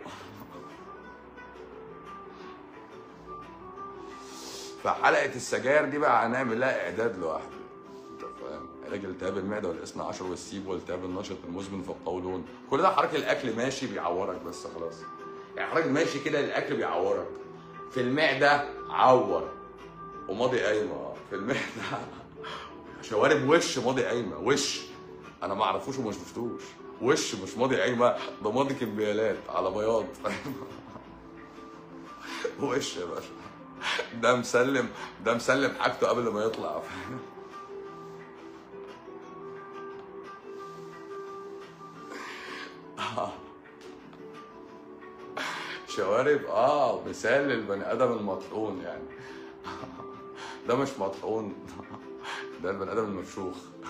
A: فحلقه السجاير دي بقى هنعمل لها اعداد لوحده انت فاهم علاج التهاب المعده والاثنى عشر والسيب والتهاب النشط المزمن في القولون كل ده حركه الاكل ماشي بيعورك بس خلاص يعني حضرتك ماشي كده الاكل بيعورك في المعده عور وماضي قايمه في المعده شوارب وش ماضي قايمه وش انا ما اعرفوش وما شفتوش وش مش ماضي قايمه ده ماضي كمبيالات على بياض وش يا باشا ده مسلم ده مسلم حاجته قبل ما يطلع الشوارب اه مثال للبني ادم المطحون يعني ده مش مطحون ده البني ادم المفشوخ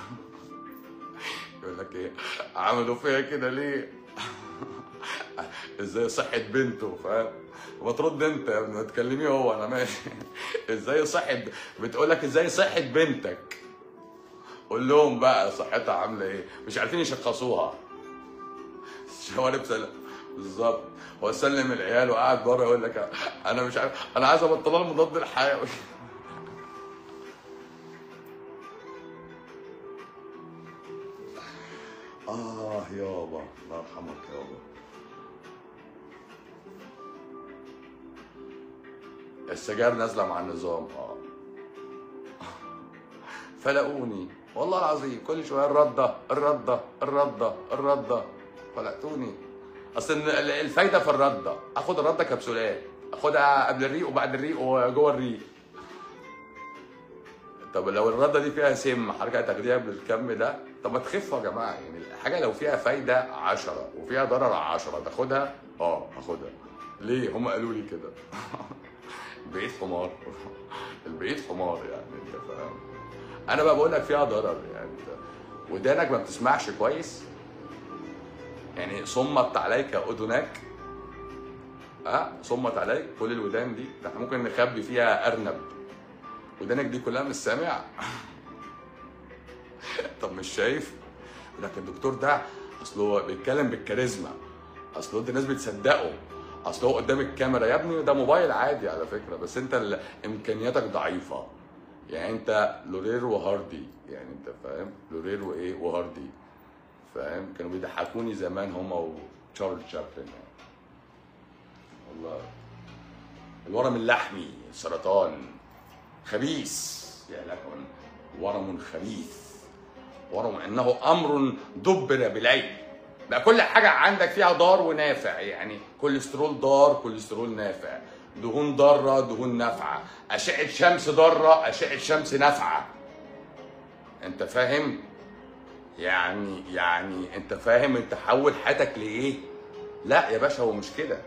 A: يقول لك ايه عملوا فيها كده ليه ازاي صحة بنته فاهم ما ترد انت يا ابني ما تكلميه هو انا ماشي ازاي صحة بتقول لك ازاي صحة بنتك قول لهم بقى صحتها عامله ايه مش عارفين يشخصوها شوارب سلام بالظبط هو سلم العيال وقعد بره يقول لك انا مش عارف انا عايز ابطل لها المضاد الحيوي اه يابا الله يرحمك يابا السجاير نازله مع النظام اه فلقوني والله العظيم كل شويه الرده الرده الرده الرده فلقتوني اصل ال- الفايده في الرده اخد الرده كبسولات اخدها قبل الريق وبعد الريق وجوه الريق طب لو الرده دي فيها سم حضرتك هتاخديها بالكم ده طب ما تخفوا يا جماعه يعني الحاجه لو فيها فايده 10 وفيها ضرر 10 تاخدها اه هاخدها ليه هم قالوا لي كده البعيد حمار البعيد حمار يعني انت فاهم انا بقى بقول لك فيها ضرر يعني انت ودانك ما بتسمعش كويس يعني صمت عليك اذناك اه صمت عليك كل الودان دي ده احنا ممكن نخبي فيها ارنب ودانك دي كلها مش سامع طب مش شايف لكن الدكتور ده اصل هو بيتكلم بالكاريزما اصل هو ده الناس بتصدقه اصل هو قدام الكاميرا يا ابني ده موبايل عادي على فكره بس انت ال- امكانياتك ضعيفه يعني انت لورير وهاردي يعني انت فاهم لورير وايه وهاردي فاهم كانوا بيضحكوني زمان هما وتشارلز شابلن يعني. والله الورم اللحمي سرطان خبيث يا لكم ورم خبيث ورم انه امر دبر بالعين بقى كل حاجه عندك فيها ضار ونافع يعني كوليسترول ضار كوليسترول نافع دهون ضاره دهون نافعه اشعه شمس ضاره اشعه شمس نافعه انت فاهم يعني يعني انت فاهم انت حول حياتك لايه لا يا باشا هو مش كده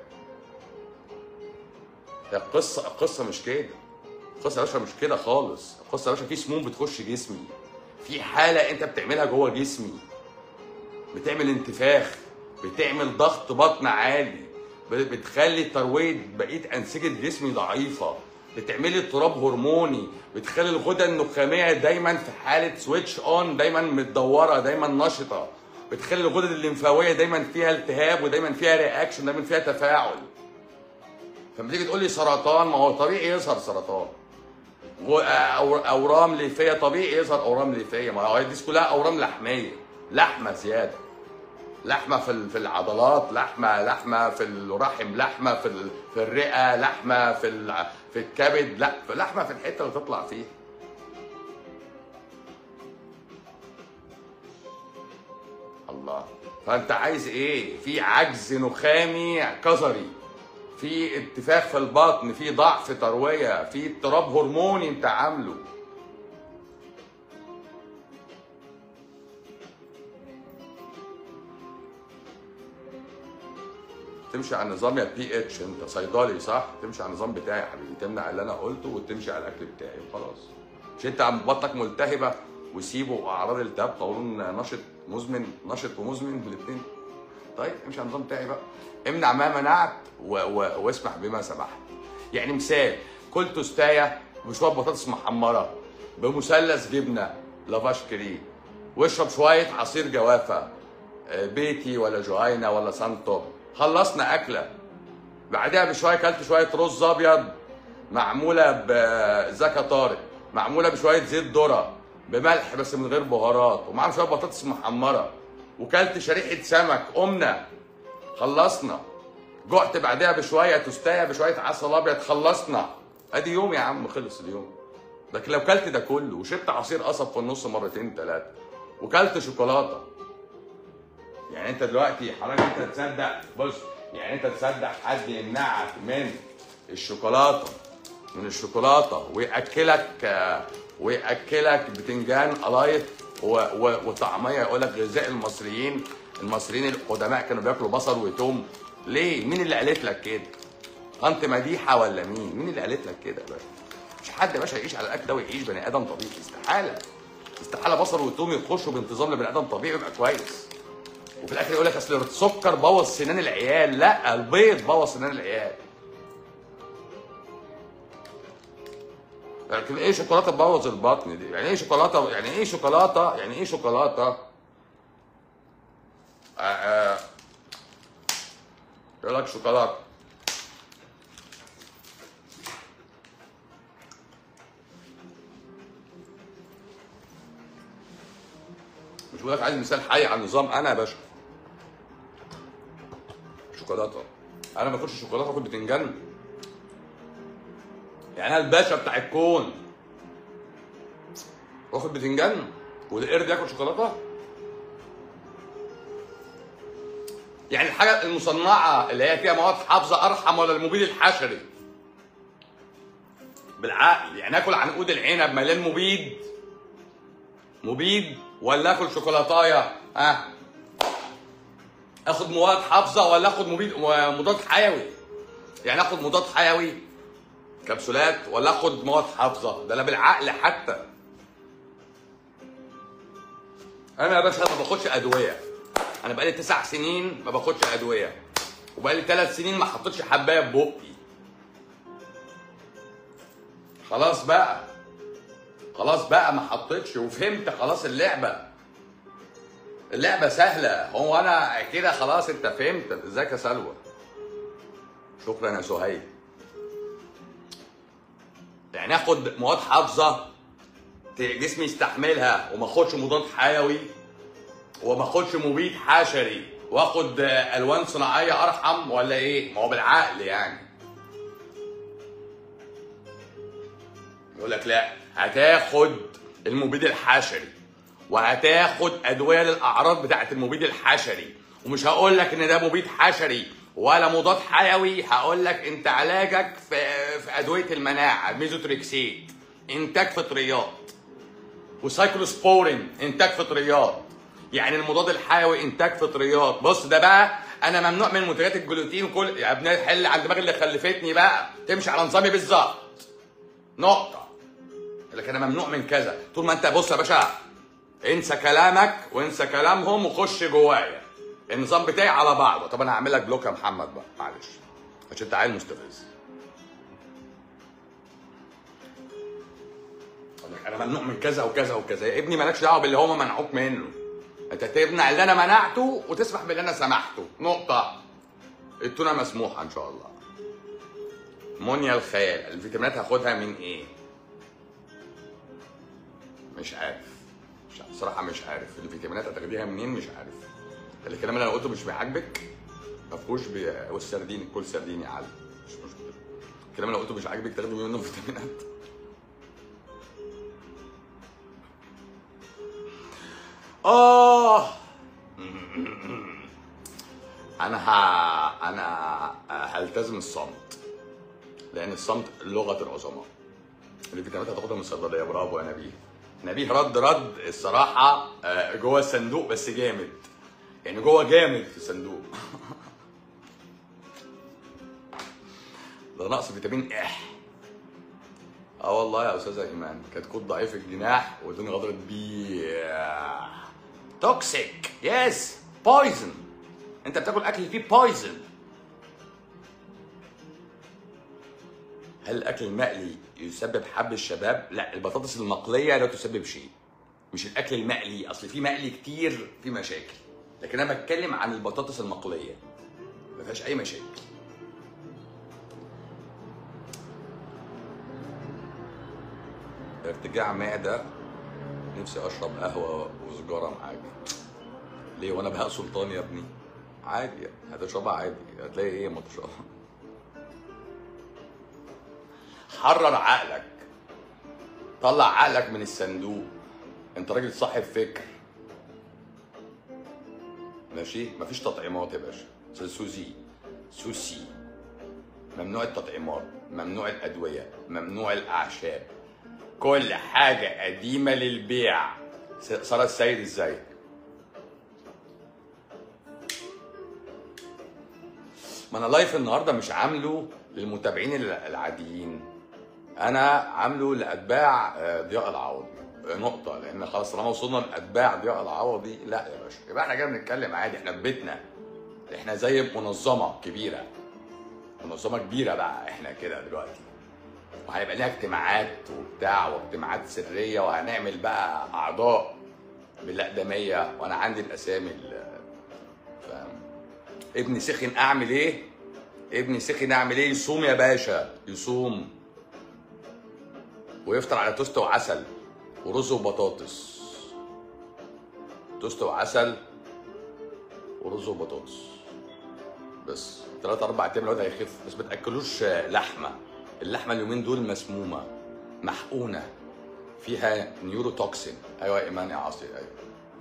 A: هي القصه القصه مش كده القصه يا باشا مش كده خالص القصه يا باشا في سموم بتخش جسمي في حاله انت بتعملها جوه جسمي بتعمل انتفاخ بتعمل ضغط بطن عالي ب- بتخلي ترويض بقيه انسجه جسمي ضعيفه بتعملي اضطراب هرموني بتخلي الغدة النخامية دايما في حالة سويتش اون دايما متدورة دايما نشطة بتخلي الغدد الليمفاوية دايما فيها التهاب ودايما فيها رياكشن دايما فيها تفاعل فلما تيجي تقول لي سرطان ما هو طبيعي يظهر سرطان و- أو- اورام ليفيه طبيعي يظهر اورام ليفيه ما هو دي كلها اورام لحميه لحمه زياده لحمه في ال- في العضلات لحمه لحمه في الرحم لحمه في ال- في الرئه لحمه في ال- في الكبد لا في لحمه في الحته اللي تطلع فيها الله فانت عايز ايه في عجز نخامي كظري في انتفاخ في البطن في ضعف ترويه في اضطراب هرموني انت عامله تمشي على النظام يا بي اتش انت صيدلي صح تمشي على النظام بتاعي يا حبيبي تمنع اللي انا قلته وتمشي على الاكل بتاعي وخلاص مش انت عم بطنك ملتهبه وسيبه اعراض التهاب قولون نشط مزمن نشط ومزمن الاثنين طيب امشي على النظام بتاعي بقى امنع ما منعت و... و... واسمح بما سمحت يعني مثال كل توستايه بشويه بطاطس محمره بمثلث جبنه لافاش كريم واشرب شويه عصير جوافه آه، بيتي ولا جهينه ولا سانتو خلصنا اكله بعدها بشويه كلت شويه رز ابيض معموله بزكا طارق معموله بشويه زيت ذره بملح بس من غير بهارات ومعاهم شويه بطاطس محمره وكلت شريحه سمك قمنا خلصنا جعت بعدها بشويه توستايه بشويه عسل ابيض خلصنا ادي يوم يا عم خلص اليوم لكن لو كلت ده كله وشربت عصير قصب في النص مرتين ثلاثه وكلت شوكولاته يعني انت دلوقتي حضرتك انت تصدق بص يعني انت تصدق حد يمنعك من الشوكولاته من الشوكولاته وياكلك آه، وياكلك بتنجان قلايط و- و- وطعميه يقول لك غذاء المصريين المصريين القدماء كانوا بياكلوا بصل وتوم ليه مين اللي قالت لك كده طنط مديحه ولا مين مين اللي قالت لك كده يا باشا مش حد يا باشا يعيش على الاكل ده ويعيش بني ادم طبيعي استحاله استحاله بصر وتوم يخشوا بانتظام لبني ادم طبيعي يبقى كويس وفي الاخر يقول لك اصل السكر بوظ سنان العيال لا البيض بوظ سنان العيال لكن ايه شوكولاته تبوظ البطن دي يعني ايه شوكولاته يعني ايه شوكولاته يعني ايه شوكولاته آه آه. يقول لك شوكولاته مش بقول لك عايز مثال حي على النظام انا يا باشا شوكولاته انا ما باكلش شوكولاته باكل بتنجان يعني انا الباشا بتاع الكون واخد بتنجان والقرد ياكل شوكولاته يعني الحاجه المصنعه اللي هي فيها مواد حافظه ارحم ولا المبيد الحشري بالعقل يعني اكل عنقود العنب مليان مبيد مبيد ولا اكل شوكولاتايه ها اخد مواد حافظه ولا اخد مبيد مضاد حيوي يعني اخد مضاد حيوي كبسولات ولا اخد مواد حافظه ده لا بالعقل حتى انا يا باشا ما باخدش ادويه انا بقالي تسع سنين ما باخدش ادويه وبقالي ثلاث سنين ما حطيتش حبايه في بقي خلاص بقى خلاص بقى ما حطيتش وفهمت خلاص اللعبه اللعبه سهله هو انا كده خلاص انت فهمت ازيك يا سلوى شكرا يا سهيل يعني اخد مواد حافظه جسمي يستحملها وما اخدش مضاد حيوي وما اخدش مبيد حشري واخد الوان صناعيه ارحم ولا ايه؟ ما هو بالعقل يعني. يقول لك لا هتاخد المبيد الحشري وهتاخد ادويه للاعراض بتاعت المبيد الحشري ومش هقول لك ان ده مبيد حشري ولا مضاد حيوي هقول لك انت علاجك في في ادويه المناعه ميزوتريكسيت انتاج فطريات وسايكلوسبورين انتاج فطريات يعني المضاد الحيوي انتاج فطريات بص ده بقى انا ممنوع من منتجات الجلوتين وكل يا ابني حل على الدماغ اللي خلفتني بقى تمشي على نظامي بالظبط نقطه لكن انا ممنوع من كذا طول ما انت بص يا باشا انسى كلامك وانسى كلامهم وخش جوايا النظام بتاعي على بعضه طب انا هعمل لك بلوك يا محمد بقى معلش عشان انت عيل مستفز أقول لك انا ممنوع من كذا وكذا وكذا يا ابني مالكش دعوه باللي هم منعوك منه انت تمنع اللي انا منعته وتسمح باللي انا سمحته نقطه التونه مسموحه ان شاء الله منيا الخيال الفيتامينات هاخدها من ايه مش عارف مش عارف. بصراحه مش عارف الفيتامينات هتاخديها منين مش عارف الكلام اللي انا قلته مش بيعجبك ما فيهوش بي... والسردين كل سردين يا علي مش مشكله الكلام اللي انا قلته مش عاجبك تاخدي منه فيتامينات اه انا ه... انا هلتزم الصمت لان الصمت لغه العظماء الفيتامينات هتاخدها من الصيدليه برافو يا نبيه نبيه رد رد الصراحه آه، جوه الصندوق بس جامد يعني جوه جامد في الصندوق ده نقص فيتامين اح اه والله يا استاذه ايمان كانت كود ضعيف الجناح والدنيا غدرت بيه توكسيك يس بويزن انت بتاكل اكل فيه بويزن هل الاكل المقلي يسبب حب الشباب؟ لا البطاطس المقليه لا تسبب شيء. مش الاكل المقلي اصل في مقلي كتير في مشاكل. لكن انا بتكلم عن البطاطس المقليه. ما فيهاش اي مشاكل. ارتجاع معده نفسي اشرب قهوه وسجاره معاك. ليه وانا بهاء سلطان يا ابني؟ عادي هتشربها عادي هتلاقي ايه ما تشربها. حرر عقلك طلع عقلك من الصندوق انت راجل صاحب فكر ماشي مفيش تطعيمات يا باشا أستاذ سوزي سوسي ممنوع التطعيمات ممنوع الادويه ممنوع الاعشاب كل حاجه قديمه للبيع س- ساره السيد ازاي ما انا لايف النهارده مش عامله للمتابعين الع- العاديين انا عامله لاتباع آه، ضياء العوضي آه، نقطة لأن خلاص طالما وصلنا لأتباع ضياء العوضي لا يا باشا يبقى احنا كده بنتكلم عادي احنا في بيتنا احنا زي منظمة كبيرة منظمة كبيرة بقى احنا كده دلوقتي وهيبقى ليها اجتماعات وبتاع واجتماعات سرية وهنعمل بقى أعضاء بالأقدمية وأنا عندي الأسامي ال- فاهم ابني سخن أعمل إيه؟ ابني سخن أعمل إيه؟ يصوم يا باشا يصوم ويفطر على توست وعسل ورز وبطاطس توست وعسل ورز وبطاطس بس ثلاث اربع ايام الواد هيخف بس ما تاكلوش لحمه اللحمه اليومين دول مسمومه محقونه فيها نيورو توكسين ايوه يا ايمان يا عاصي ايوه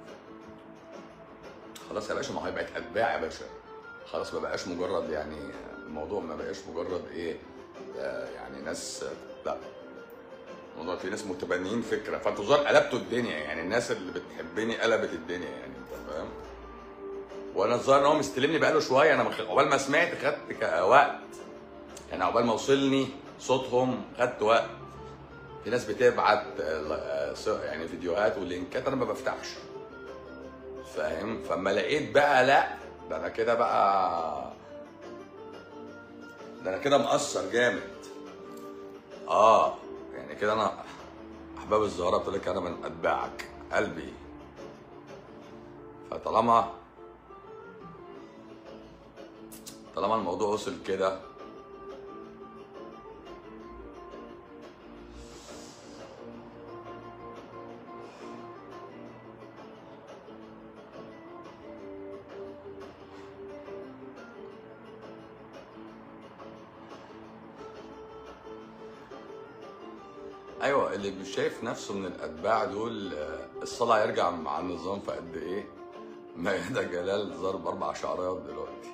A: خلاص يا باشا ما هو هيبقى اتباع يا باشا خلاص ما بقاش مجرد يعني الموضوع ما بقاش مجرد ايه آه يعني ناس لا الموضوع في ناس متبنيين فكره فانتوا ظهر قلبتوا الدنيا يعني الناس اللي بتحبني قلبت الدنيا يعني انت فاهم وانا الظاهر ان هو مستلمني بقاله شويه انا مخ... عقبال ما سمعت خدت ك- وقت يعني عقبال ما وصلني صوتهم خدت وقت في ناس بتبعت آه، آه، ص- يعني فيديوهات ولينكات انا ما بفتحش فاهم فما لقيت بقى لا ده انا كده بقى ده انا كده مقصر جامد اه يعني كده انا احباب الزهره بتقول لك انا من اتباعك قلبي فطالما طالما الموضوع وصل كده ايوه اللي مش شايف نفسه من الاتباع دول آه، الصلاه هيرجع مع النظام في قد ايه؟ ميادة جلال ضرب اربع شعرات دلوقتي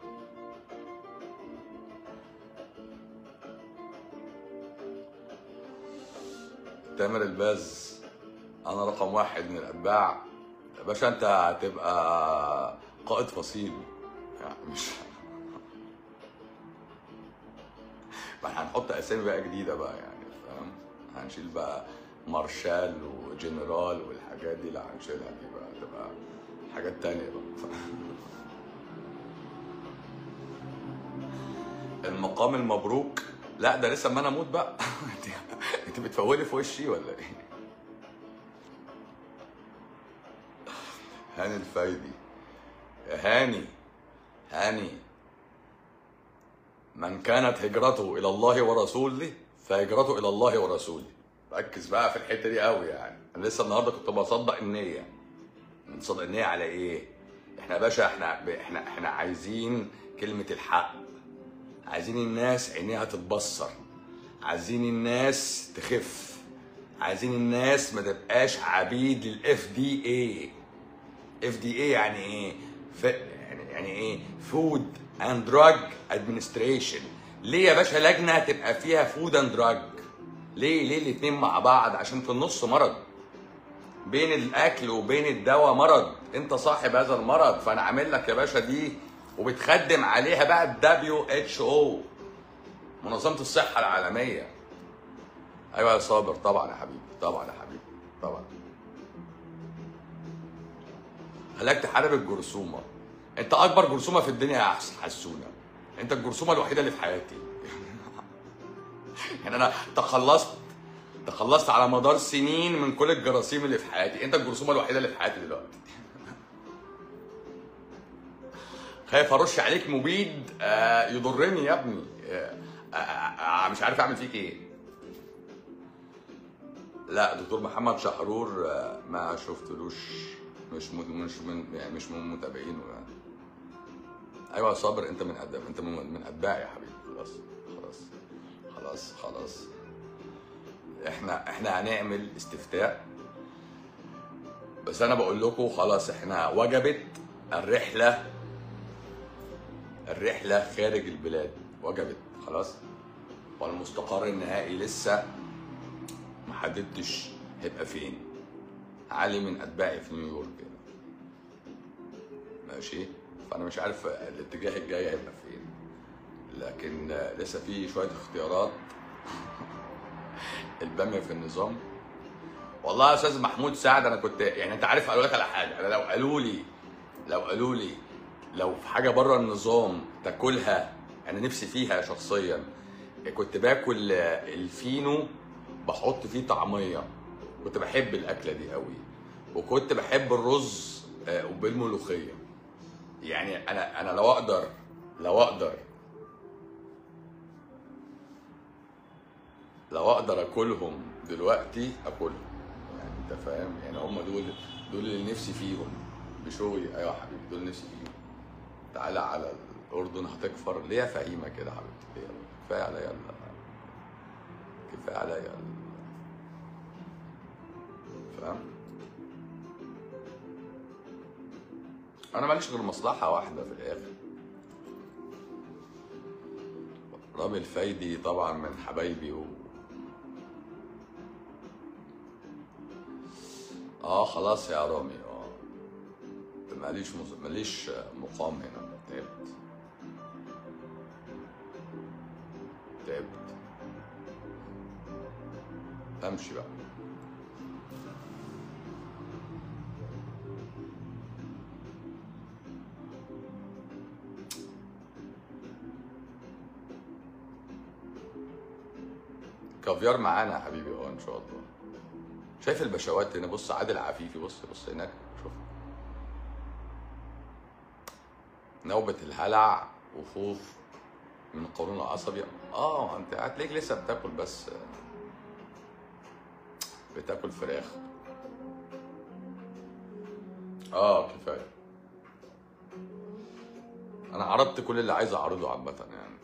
A: تامر الباز انا رقم واحد من الاتباع يا باشا انت هتبقى قائد فصيل يعني مش ما احنا هنحط اسامي بقى جديده بقى يعني فاهم هنشيل بقى مارشال وجنرال والحاجات دي لا هنشيلها دي بقى تبقى حاجات تانية بقى المقام المبروك لا ده لسه ما انا اموت بقى انت انت بتفولي في وشي ولا ايه؟ هاني الفايدي يا هاني هاني من كانت هجرته الى الله ورسوله فهجرته الى الله ورسوله ركز بقى في الحته دي قوي يعني انا لسه النهارده كنت بصدق النيه بنصدق النيه على ايه احنا يا باشا احنا احنا احنا عايزين كلمه الحق عايزين الناس عينيها تتبصر عايزين الناس تخف عايزين الناس ما تبقاش عبيد للاف دي اي اف دي اي يعني ايه ف... يعني يعني ايه فود اند دراج ادمنستريشن ليه يا باشا لجنه تبقى فيها فود اند دراج ليه ليه الاثنين مع بعض عشان في النص مرض بين الاكل وبين الدواء مرض انت صاحب هذا المرض فانا عامل لك يا باشا دي وبتخدم عليها بقى الدبليو اتش او منظمه الصحه العالميه ايوه يا صابر طبعا يا حبيبي طبعا يا حبيبي طبعا خلاك تحارب الجرثومه انت اكبر جرثومه في الدنيا يا حس- حسونه انت الجرثومه الوحيده اللي في حياتي يعني انا تخلصت تخلصت على مدار سنين من كل الجراثيم اللي في حياتي انت الجرثومه الوحيده اللي في حياتي دلوقتي خايف ارش عليك مبيد آه، يضرني يا ابني آه، آه، آه، مش عارف اعمل فيك ايه لا دكتور محمد شحرور آه، ما شفتلوش مش م- مش من يعني مش من متابعينه يعني ايوه يا صابر انت من أدب انت من من اتباعي يا حبيبي خلاص خلاص خلاص خلاص احنا احنا هنعمل استفتاء بس انا بقول لكم خلاص احنا وجبت الرحله الرحله خارج البلاد وجبت خلاص والمستقر النهائي لسه ما حددتش هيبقى فين علي من اتباعي في نيويورك ماشي فانا مش عارف الاتجاه الجاي هيبقى فين لكن ال- لسه في شويه اختيارات الباميه في النظام والله يا استاذ محمود سعد انا كنت يعني انت عارف قالوا لك على حاجه انا لو قالوا لي لو قالوا لي لو في حاجه بره النظام تاكلها انا نفسي فيها شخصيا كنت باكل الفينو بحط فيه طعميه كنت بحب الاكله دي قوي وكنت بحب الرز آه، وبالملوخيه يعني انا انا لو اقدر لو اقدر لو اقدر اكلهم دلوقتي اكلهم يعني انت فاهم يعني هم دول دول اللي نفسي فيهم بشوي ايوه يا حبيبي دول نفسي فيهم تعالى على الاردن هتكفر ليه فهيمه كده حبيبتي ليه كفايه عليا ال- كفايه عليا ال- فاهم انا ماليش غير مصلحه واحده في الاخر رامي الفايدي طبعا من حبايبي و... اه خلاص يا رامي اه ماليش مز... ماليش مقام هنا تعبت تعبت امشي بقى كافيار معانا يا حبيبي اه ان شاء الله شايف البشوات هنا بص عادل عفيفي بص بص هناك شوف نوبة الهلع وخوف من القولون العصبي اه انت هتلاقيك لسه بتاكل بس بتاكل فراخ اه كفايه انا عرضت كل اللي عايز اعرضه عامه يعني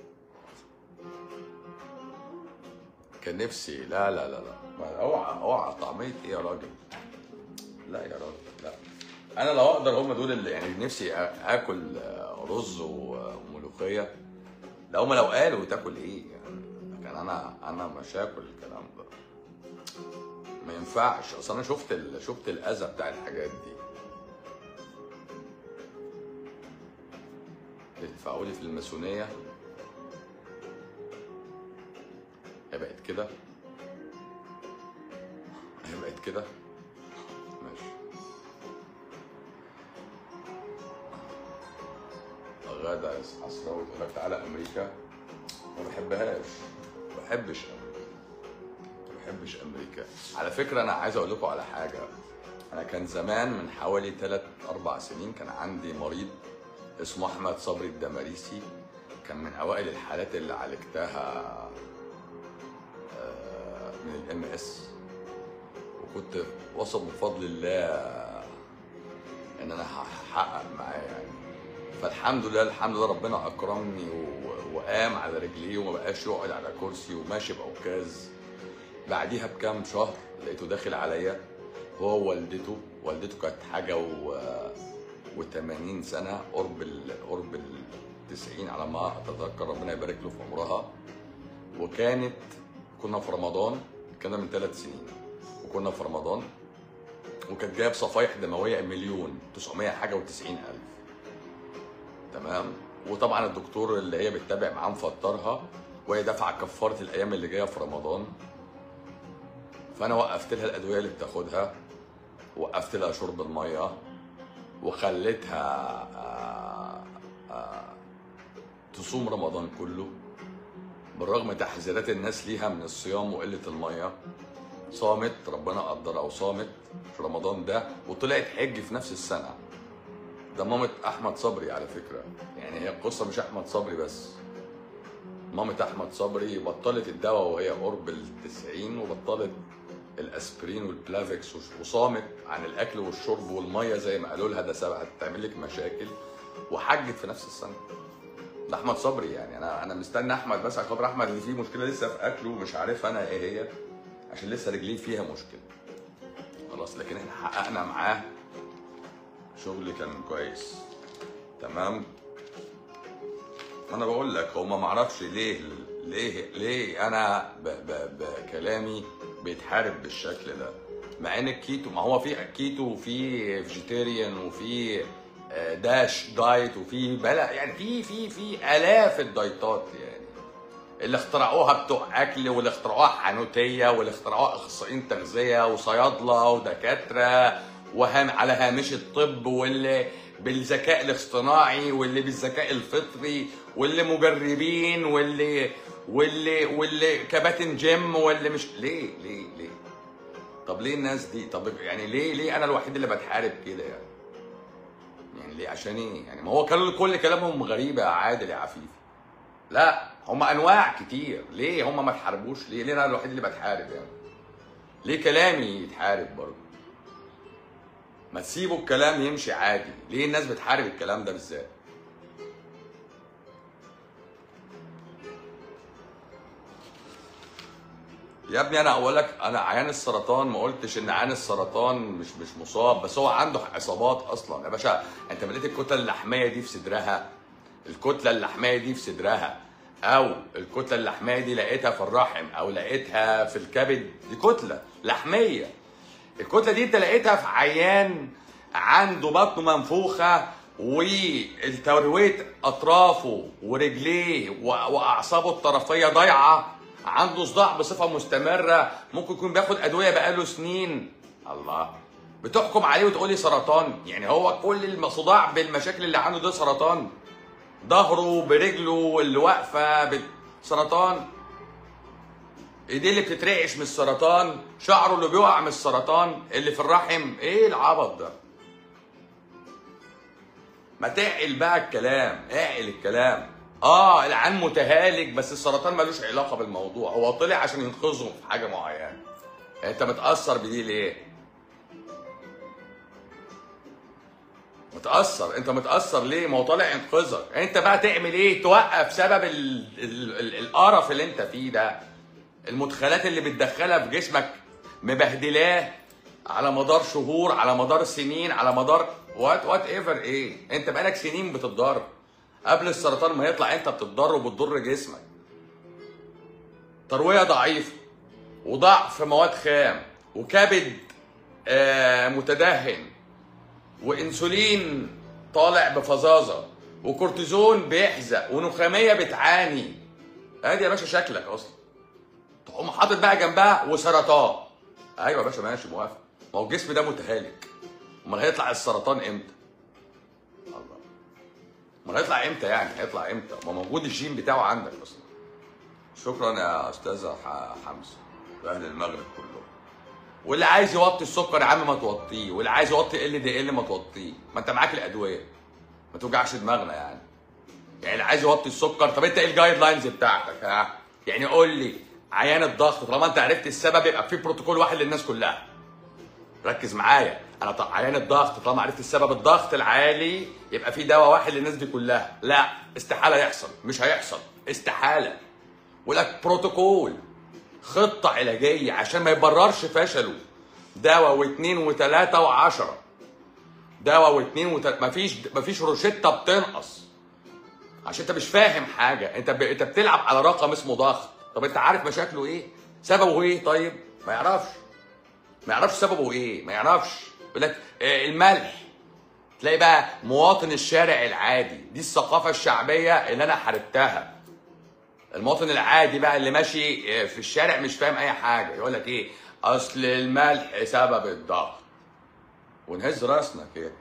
A: كان نفسي لا لا لا لا ما- اوعى اوعى طعميه ايه يا راجل لا يا راجل لا انا لو اقدر هم دول اللي يعني نفسي آ- اكل آه، رز و- وملوخيه لا هم لو قالوا تاكل ايه يعني لكن انا انا مش هاكل الكلام ده ما ينفعش اصل انا شفت ال... شفت الاذى بتاع الحاجات دي يدفعوا لي في الماسونيه هي بقت كده هي بقت كده ماشي غدا عصراوي تقول لك تعالى امريكا ما بحبهاش ما بحبش امريكا ما بحبش امريكا على فكره انا عايز اقول لكم على حاجه انا كان زمان من حوالي 3 4 سنين كان عندي مريض اسمه احمد صبري الدماريسي كان من اوائل الحالات اللي عالجتها آه، من الام اس وكنت واثق بفضل الله ان انا هحقق معاه يعني فالحمد لله الحمد لله ربنا اكرمني و- وقام على رجليه وما بقاش يقعد على كرسي وماشي بعكاز بعديها بكام شهر لقيته داخل عليا هو ووالدته والدته كانت حاجه و و80 سنه قرب ال قرب ال 90 على ما اتذكر ربنا يبارك له في عمرها وكانت كنا في رمضان كان من ثلاث سنين وكنا في رمضان وكانت جايب صفايح دمويه مليون 900 حاجه و90 الف تمام وطبعا الدكتور اللي هي بتتابع معاه مفطرها وهي دافعه كفاره الايام اللي جايه في رمضان فانا وقفت لها الادويه اللي بتاخدها وقفت لها شرب الميه وخليتها آه، آه، تصوم رمضان كله بالرغم تحذيرات الناس ليها من الصيام وقله الميه صامت ربنا قدرها وصامت في رمضان ده وطلعت حج في نفس السنه ده مامة احمد صبري على فكره يعني هي القصه مش احمد صبري بس مامة احمد صبري بطلت الدواء وهي قرب ال 90 وبطلت الاسبرين والبلافكس وش- وصامت عن الاكل والشرب والميه زي ما قالوا لها ده سبب هتعمل لك مشاكل وحجت في نفس السنه ده احمد صبري يعني انا انا مستني احمد بس عشان خاطر احمد ان في مشكله لسه في اكله مش عارف انا ايه هي عشان لسه رجليه فيها مشكله خلاص لكن احنا حققنا معاه شغل كان كويس تمام انا بقول لك هما ما اعرفش ليه ليه ليه انا ب ب بكلامي بيتحارب بالشكل ده مع ان الكيتو ما هو في كيتو وفي فيجيتيريان وفي آه، داش دايت وفي بلا يعني في في في الاف الدايتات يعني اللي اخترعوها بتوع اكل واللي اخترعوها حانوتيه واللي اخترعوها اخصائيين تغذيه وصيادله ودكاتره وهام على هامش الطب واللي بالذكاء الاصطناعي واللي بالذكاء الفطري واللي مجربين واللي واللي واللي كباتن جيم واللي مش ليه ليه ليه طب ليه الناس دي طب يعني ليه ليه انا الوحيد اللي بتحارب كده يعني يعني ليه عشان ايه يعني ما هو كل كل كلامهم غريبه يا عادل يا عفيفي لا هم انواع كتير ليه هم ما تحاربوش ليه ليه انا الوحيد اللي بتحارب يعني ليه كلامي يتحارب برضه ما تسيبوا الكلام يمشي عادي ليه الناس بتحارب الكلام ده بالذات يا ابني انا اقول لك انا عيان السرطان ما قلتش ان عيان السرطان مش مش مصاب بس هو عنده اصابات اصلا يا باشا انت مليت الكتله اللحميه دي في صدرها الكتله اللحميه دي في صدرها او الكتله اللحميه دي لقيتها في الرحم او لقيتها في الكبد دي كتله لحميه الكتله دي انت لقيتها في عيان عنده بطنه منفوخه والترويت اطرافه ورجليه و- واعصابه الطرفيه ضايعه عنده صداع بصفه مستمره ممكن يكون بياخد ادويه بقاله سنين الله بتحكم عليه وتقولي سرطان يعني هو كل الصداع بالمشاكل اللي عنده ده سرطان ظهره برجله اللي واقفه بت- سرطان ايديه اللي بتترعش من السرطان شعره اللي بيقع من السرطان اللي في الرحم ايه العبط ده ما تعقل بقى الكلام اعقل الكلام اه العين متهالك بس السرطان ملوش علاقه بالموضوع هو طلع عشان ينقذهم في حاجه معينه انت متاثر بدي ليه متاثر انت متاثر ليه ما هو طالع ينقذك انت بقى تعمل ايه توقف سبب ال... ال... ال... القرف اللي انت فيه ده المدخلات اللي بتدخلها في جسمك مبهدلاه على مدار شهور على مدار سنين على مدار وات وات ايفر ايه انت بقالك سنين بتتضرر قبل السرطان ما يطلع انت بتتضرر وبتضر جسمك ترويه ضعيفه وضعف مواد خام وكبد آه متدهن وانسولين طالع بفظاظه وكورتيزون بيحزق ونخاميه بتعاني ادي يا باشا شكلك اصلا تقوم حاطط بقى جنبها وسرطان ايوه يا باشا ماشي موافق ما هو الجسم ده متهالك امال هيطلع السرطان امتى الله امال هيطلع امتى يعني هيطلع امتى ما موجود الجين بتاعه عندك اصلا شكرا يا استاذه ح- حمزه واهل المغرب كلهم واللي عايز يوطي السكر يا عم ما توطيه واللي عايز يوطي ال دي ال ما توطيه ما انت معاك الادويه ما توجعش دماغنا يعني يعني اللي عايز يوطي السكر طب انت ايه الجايد لاينز بتاعتك ها يعني قول لي عيان الضغط طالما انت عرفت السبب يبقى في بروتوكول واحد للناس كلها ركز معايا انا طب عيان الضغط طالما عرفت السبب الضغط العالي يبقى في دواء واحد للناس دي كلها لا استحاله يحصل مش هيحصل استحاله ولك بروتوكول خطه علاجيه عشان ما يبررش فشله دواء واثنين وثلاثه وعشره دواء واثنين وثلاثه مفيش مفيش روشته بتنقص عشان انت مش فاهم حاجه انت ب... انت بتلعب على رقم اسمه ضغط طب انت عارف مشاكله ايه سببه ايه طيب ما يعرفش ما يعرفش سببه ايه ما يعرفش يقول لك آه، الملح تلاقي بقى مواطن الشارع العادي دي الثقافه الشعبيه اللي انا حاربتها المواطن العادي بقى اللي ماشي آه، في الشارع مش فاهم اي حاجه يقول لك ايه اصل الملح سبب الضغط ونهز راسنا كده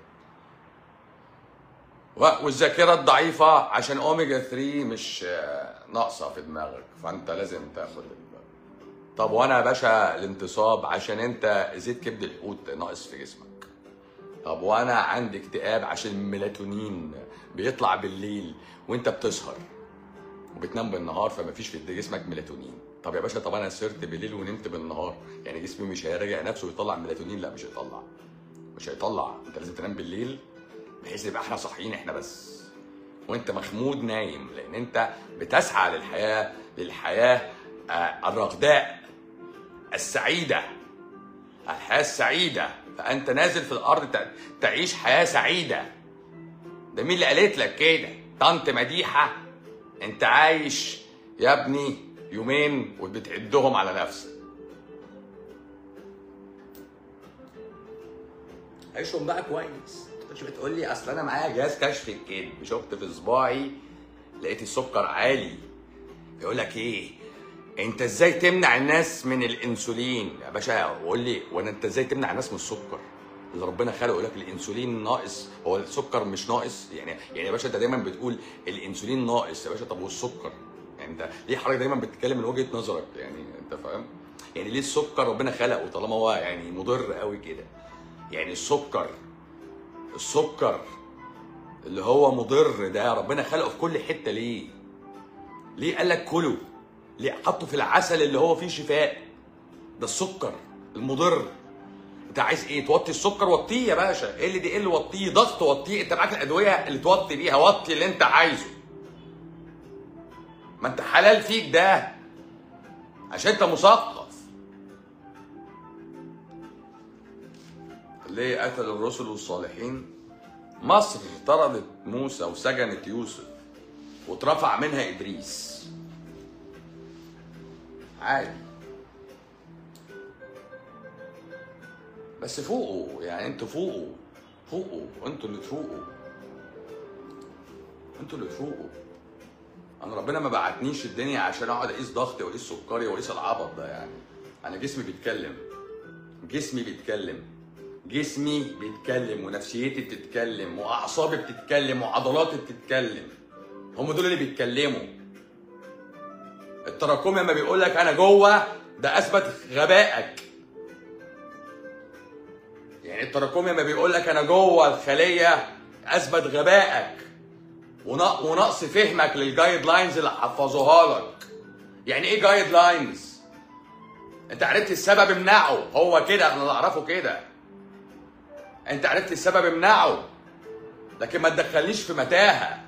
A: و- والذاكره الضعيفه عشان اوميجا 3 مش آه، ناقصه في دماغك فانت لازم تاخد ال- طب وانا يا باشا الانتصاب عشان انت زيت كبد الحوت ناقص في جسمك طب وانا عندي اكتئاب عشان الميلاتونين بيطلع بالليل وانت بتسهر وبتنام بالنهار فمفيش في جسمك ميلاتونين طب يا باشا طب انا سهرت بالليل ونمت بالنهار يعني جسمي مش هيراجع نفسه ويطلع ميلاتونين لا مش هيطلع مش هيطلع انت لازم تنام بالليل بحيث يبقى احنا صاحيين احنا بس وانت مخمود نايم لان انت بتسعى للحياه للحياه آه، الرغداء السعيده الحياه السعيده فانت نازل في الارض تع- تعيش حياه سعيده ده مين اللي قالت لك كده طنط مديحه انت عايش يا ابني يومين وبتعدهم على نفسك عيشهم بقى كويس مش بتقول لي اصل انا معايا جهاز كشف الكذب شفت في صباعي لقيت السكر عالي يقول لك ايه انت ازاي تمنع الناس من الانسولين يا باشا قول لي وانا انت ازاي تمنع الناس من السكر اللي ربنا خلقه يقول لك الانسولين ناقص هو السكر مش ناقص يعني يعني يا باشا انت دايما بتقول الانسولين ناقص يا باشا طب والسكر يعني انت ليه حضرتك دايما بتتكلم من وجهه نظرك يعني انت فاهم يعني ليه السكر ربنا خلقه طالما هو يعني مضر قوي كده يعني السكر السكر اللي هو مضر ده ربنا خلقه في كل حته ليه ليه قال لك كله ليه حطه في العسل اللي هو فيه شفاء ده السكر المضر انت عايز ايه توطي السكر وطيه يا باشا ايه اللي دي ايه اللي وطيه ضغط وطيه انت معاك الادويه اللي توطي بيها وطي اللي انت عايزه ما انت حلال فيك ده عشان انت مثقف ليه قتل الرسل والصالحين مصر طردت موسى وسجنت يوسف واترفع منها ادريس عادي بس فوقوا يعني انتوا فوقوا فوقوا انتوا اللي تفوقوا انتوا اللي تفوقوا انا ربنا ما بعتنيش الدنيا عشان اقعد اقيس ضغطي واقيس سكري واقيس العبط ده يعني انا جسمي بيتكلم جسمي بيتكلم جسمي بيتكلم ونفسيتي بتتكلم واعصابي بتتكلم وعضلاتي بتتكلم هم دول اللي بيتكلموا التراكمي لما بيقول لك انا جوه ده اثبت غبائك يعني التراكمي لما بيقول لك انا جوه الخليه اثبت غبائك ونق- ونقص فهمك للجايد لاينز اللي حفظوها لك يعني ايه جايد لاينز انت عرفت السبب امنعه هو كده انا اللي اعرفه كده انت عرفت السبب امنعه لكن ما تدخلنيش في متاهه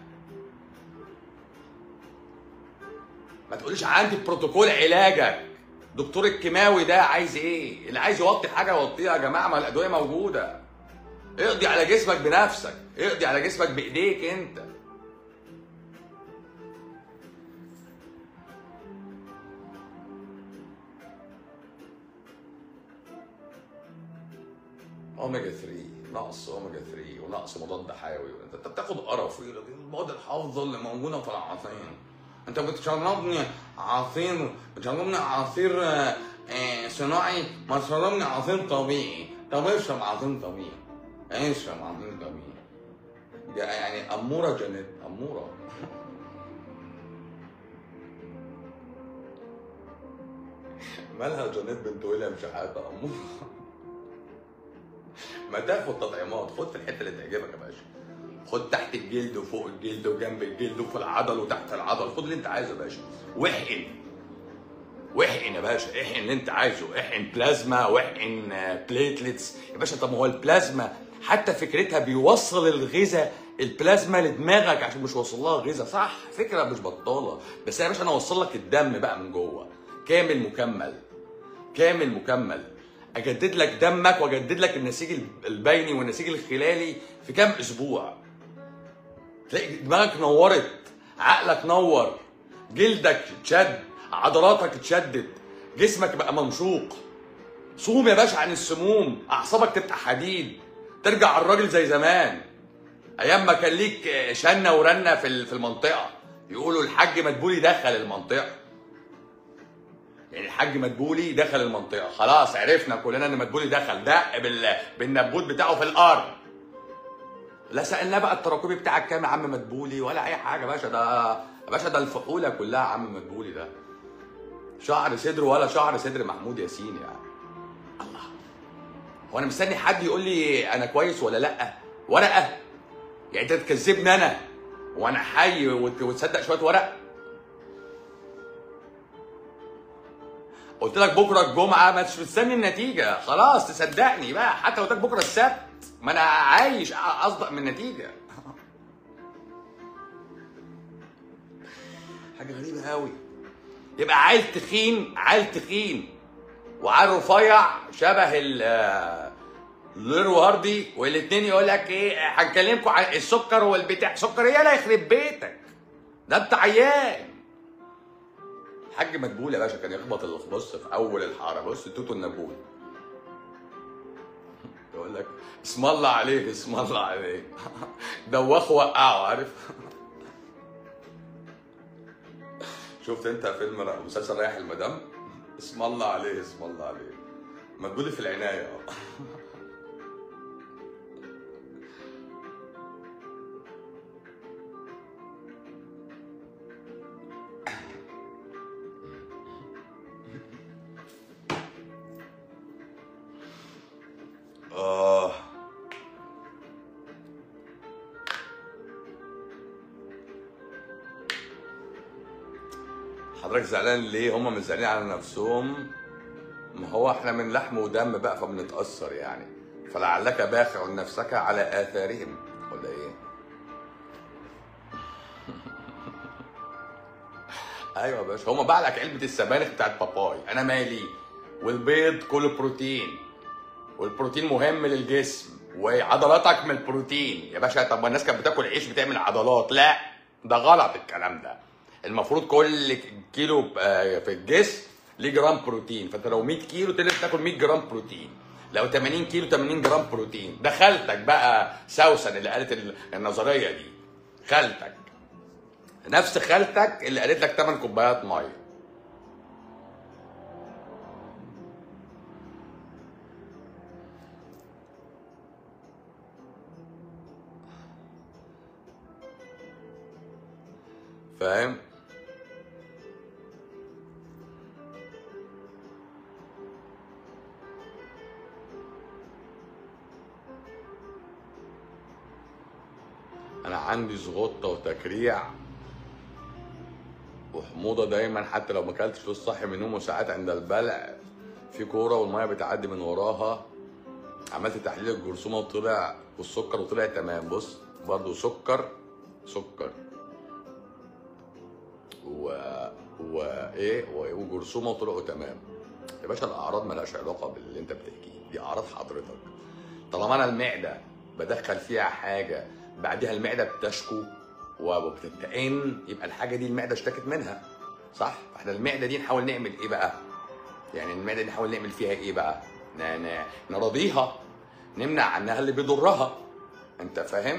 A: ما تقوليش عندي بروتوكول علاجك دكتور الكيماوي ده عايز ايه اللي عايز يوطي حاجه يوطيها يا جماعه ما الادويه موجوده اقضي على جسمك بنفسك اقضي على جسمك بايديك انت اوميجا 3 نقص اوميجا 3 ونقص مضاد حيوي انت أنت بتاخد قرف ويقول لك المواد الحافظه اللي موجوده في العصير انت بتشربني عصير بتشربني عصير آه، آه، صناعي ما تشربني عصير طبيعي طب اشرب عصير طبيعي اشرب عصير طبيعي ده يعني اموره جنت اموره مالها جنات بنت ويليام شحاته اموره ما تاخد تطعيمات خد في الحته اللي تعجبك يا باشا خد تحت الجلد وفوق الجلد وجنب الجلد وفي العضل وتحت العضل خد اللي انت عايزه يا باشا واحقن واحقن يا باشا احقن اللي انت عايزه احقن بلازما واحقن آه، بليتلتس يا باشا طب ما هو البلازما حتى فكرتها بيوصل الغذاء البلازما لدماغك عشان مش واصل لها غذاء صح فكره مش بطاله بس يا باشا انا اوصل لك الدم بقى من جوه كامل مكمل كامل مكمل اجدد لك دمك واجدد لك النسيج البيني والنسيج الخلالي في كام اسبوع تلاقي دماغك نورت عقلك نور جلدك اتشد عضلاتك اتشدت جسمك بقى ممشوق صوم يا باشا عن السموم اعصابك تبقى حديد ترجع الراجل زي زمان ايام ما كان ليك شنه ورنه في ال- في المنطقه يقولوا الحاج مدبولي دخل المنطقه يعني الحاج مدبولي دخل المنطقه خلاص عرفنا كلنا ان مدبولي دخل دق بال... بالنبوت بتاعه في الارض لا سالناه بقى التراكمي بتاعك كام يا عم مدبولي ولا اي حاجه يا باشا ده يا باشا ده الفحوله كلها يا عم مدبولي ده شعر صدره ولا شعر صدر محمود ياسين يعني الله هو انا مستني حد يقول لي انا كويس ولا لا ورقه يعني انت تكذبني انا وانا حي وت- وتصدق شويه ورق قلت لك بكره الجمعه ما تش مستني النتيجه خلاص تصدقني بقى حتى لو قلت لك بكره السبت ما انا عايش اصدق من النتيجه حاجه غريبه قوي يبقى عيل تخين عيل تخين وعيل رفيع شبه ال لير وهاردي والاثنين يقول لك ايه هنكلمكم عن السكر والبتاع سكر ايه لا يخرب بيتك ده انت عيان الحاج مدبول يا باشا كان يخبط اللي بص في اول الحاره بص توتو النبول يقول لك اسم الله عليك اسم الله عليك دوخه وقعه عارف شفت انت فيلم ر- مسلسل رايح المدام اسم الله عليه اسم الله عليه مجهودي في العنايه اه آه حضرتك زعلان ليه؟ هم مش زعلانين على نفسهم ما هو احنا من لحم ودم بقى فبنتأثر يعني فلعلك باخع نفسك على آثارهم ولا ايه؟ ايوه يا باشا هم باع لك علبة السبانخ بتاعت باباي انا مالي والبيض كله بروتين والبروتين مهم للجسم وعضلاتك من البروتين يا باشا طب ما الناس كانت بتاكل عيش بتعمل عضلات لا ده غلط الكلام ده المفروض كل كيلو آه، في الجسم ليه جرام بروتين فانت لو 100 كيلو تقدر تاكل 100 جرام بروتين لو 80 كيلو 80 جرام بروتين ده خالتك بقى سوسن اللي قالت ال- النظريه دي خالتك نفس خالتك اللي قالت لك 8 كوبايات ميه فاهم انا عندي زغطه وتكريع وحموضه دايما حتى لو ما اكلتش في الصحي من النوم وساعات عند البلع في كوره والميه بتعدي من وراها عملت تحليل الجرثومه وطلع والسكر وطلع تمام بص برضو سكر سكر و وايه و- وجرثومه وطلعوا تمام يا باشا الاعراض مالهاش علاقه باللي انت بتحكيه دي اعراض حضرتك طالما انا المعده بدخل فيها حاجه بعدها المعده بتشكو وبتتئن يبقى الحاجه دي المعده اشتكت منها صح فاحنا المعده دي نحاول نعمل ايه بقى يعني المعده دي نحاول نعمل فيها ايه بقى ن- ن- نرضيها نمنع عنها اللي بيضرها انت فاهم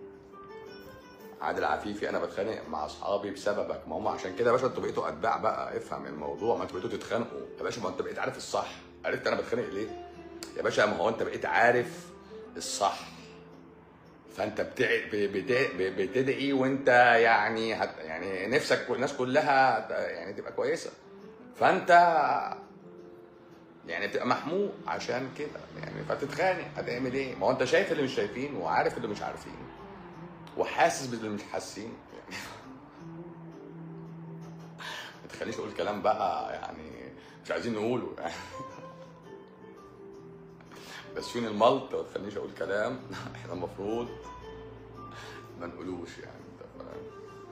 A: عادل عفيفي انا بتخانق مع اصحابي بسببك ما هم عشان كده يا باشا انتوا بقيتوا اتباع بقى افهم الموضوع ما انتوا بقيتوا تتخانقوا يا باشا ما انت بقيت عارف الصح عرفت انا بتخانق ليه يا باشا ما هو انت بقيت عارف الصح فانت بتع... ب- بت- ب- بتدعي وانت يعني هت... يعني نفسك الناس كلها ت- يعني تبقى كويسه فانت يعني بتبقى محموق عشان كده يعني فتتخانق هتعمل ايه؟ ما هو انت شايف اللي مش شايفين وعارف اللي مش عارفين وحاسس باللي مش حاسين يعني ما تخليش اقول كلام بقى يعني مش عايزين نقوله يعني بس فين الملط ما تخلينيش اقول كلام احنا المفروض ما نقولوش يعني انت فاهم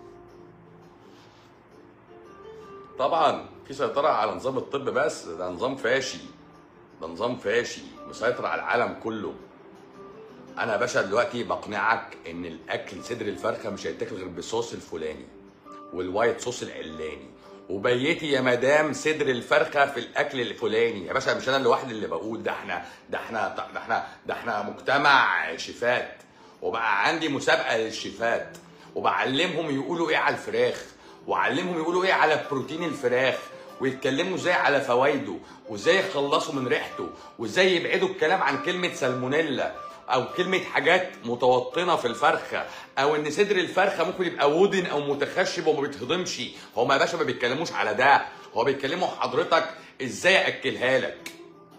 A: طبعا في سيطرة على نظام الطب بس ده نظام فاشي ده نظام فاشي مسيطر على العالم كله انا يا باشا دلوقتي بقنعك ان الاكل صدر الفرخه مش هيتاكل غير بالصوص الفلاني والوايت صوص العلاني وبيتي يا مدام صدر الفرخه في الاكل الفلاني يا باشا مش انا لوحدي اللي بقول ده احنا ده احنا ده احنا ده احنا مجتمع شيفات وبقى عندي مسابقه للشيفات وبعلمهم يقولوا ايه على الفراخ وعلمهم يقولوا ايه على بروتين الفراخ ويتكلموا ازاي على فوائده وازاي يخلصوا من ريحته وازاي يبعدوا الكلام عن كلمه سالمونيلا او كلمه حاجات متوطنه في الفرخه او ان صدر الفرخه ممكن يبقى ودن او متخشب وما بيتهضمش هما يا باشا ما بيتكلموش على ده هو بيتكلموا حضرتك ازاي اكلها لك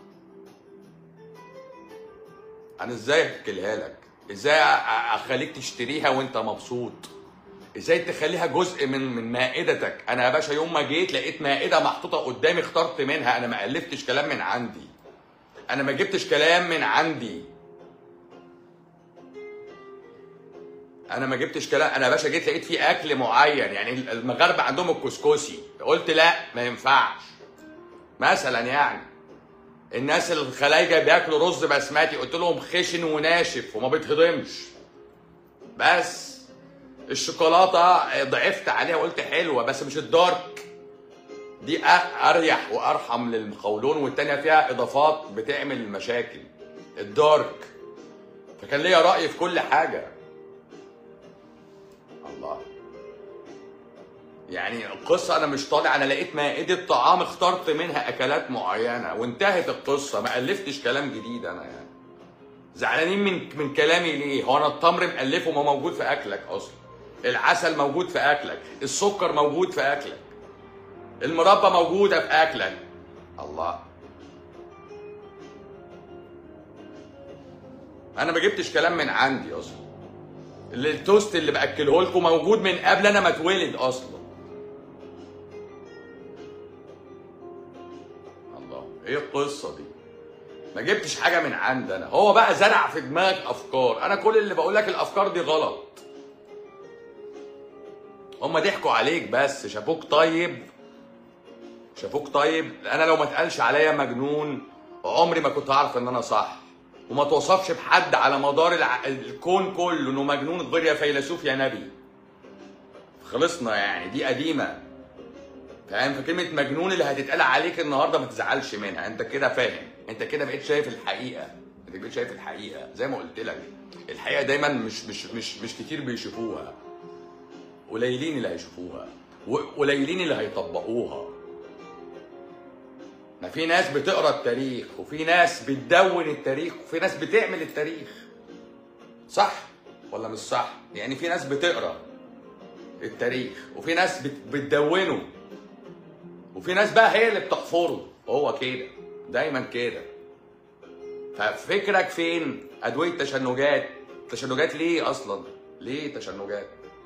A: انا ازاي اكلها لك ازاي أ- اخليك تشتريها وانت مبسوط ازاي تخليها جزء من من مائدتك انا يا باشا يوم ما جيت لقيت مائده محطوطه قدامي اخترت منها انا ما الفتش كلام من عندي انا ما جبتش كلام من عندي انا ما جبتش كلام انا يا باشا جيت لقيت في اكل معين يعني المغاربه عندهم الكسكسي قلت لا ما ينفعش مثلا يعني الناس الخلايجه بياكلوا رز بسمتي قلت لهم خشن وناشف وما بيتهضمش بس الشوكولاته ضعفت عليها وقلت حلوه بس مش الدارك دي أ- اريح وارحم للقولون والتانيه فيها اضافات بتعمل مشاكل الدارك فكان ليا راي في كل حاجه الله يعني القصه انا مش طالع انا لقيت مائده طعام اخترت منها اكلات معينه وانتهت القصه ما الفتش كلام جديد انا يعني زعلانين من من كلامي ليه هو انا التمر مألفه ما موجود في اكلك اصلا العسل موجود في اكلك السكر موجود في اكلك المربى موجوده في اكلك الله انا ما جبتش كلام من عندي اصلا اللي التوست اللي باكله لكم موجود من قبل انا ما اتولد اصلا الله ايه القصه دي ما جبتش حاجه من عندي انا هو بقى زرع في دماغك افكار انا كل اللي بقول لك الافكار دي غلط هما ضحكوا عليك بس شافوك طيب شافوك طيب انا لو ما اتقالش عليا مجنون عمري ما كنت هعرف ان انا صح وما توصفش بحد على مدار الع... الكون كله انه مجنون غير يا فيلسوف يا نبي خلصنا يعني دي قديمه فاهم فكلمه مجنون اللي هتتقال عليك النهارده ما تزعلش منها انت كده فاهم انت كده بقيت شايف الحقيقه انت بقيت شايف الحقيقه زي ما قلت لك الحقيقه دايما مش مش مش مش كتير بيشوفوها قليلين اللي هيشوفوها وقليلين اللي هيطبقوها ما في ناس بتقرا التاريخ وفي ناس بتدون التاريخ وفي ناس بتعمل التاريخ صح ولا مش صح يعني في ناس بتقرا التاريخ وفي ناس بت- بتدونه وفي ناس بقى هي اللي بتحفره هو كده دايما كده ففكرك فين ادويه تشنجات تشنجات ليه اصلا ليه تشنجات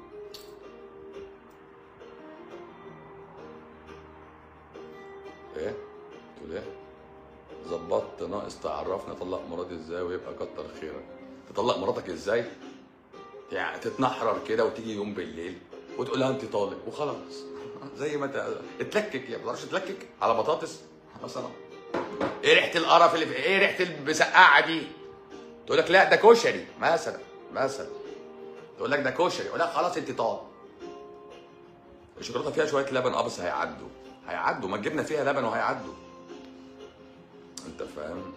A: ايه تقول ايه ظبطت ناقص تعرفني اطلق مراتي ازاي ويبقى كتر خيرك تطلق مراتك ازاي يعني تتنحرر كده وتيجي يوم بالليل وتقول لها انت طالق وخلاص زي ما انت اتلكك يا ما بتعرفش تلكك على بطاطس مثلا ايه ريحه القرف اللي في ايه ريحه المسقعه دي تقول لك لا ده كشري مثلا مثلا تقول لك ده كشري يقول لك خلاص انت طالق الشوكولاته فيها شويه لبن اه بس هيعدوا هيعدوا ما الجبنه فيها لبن وهيعدوا انت فاهم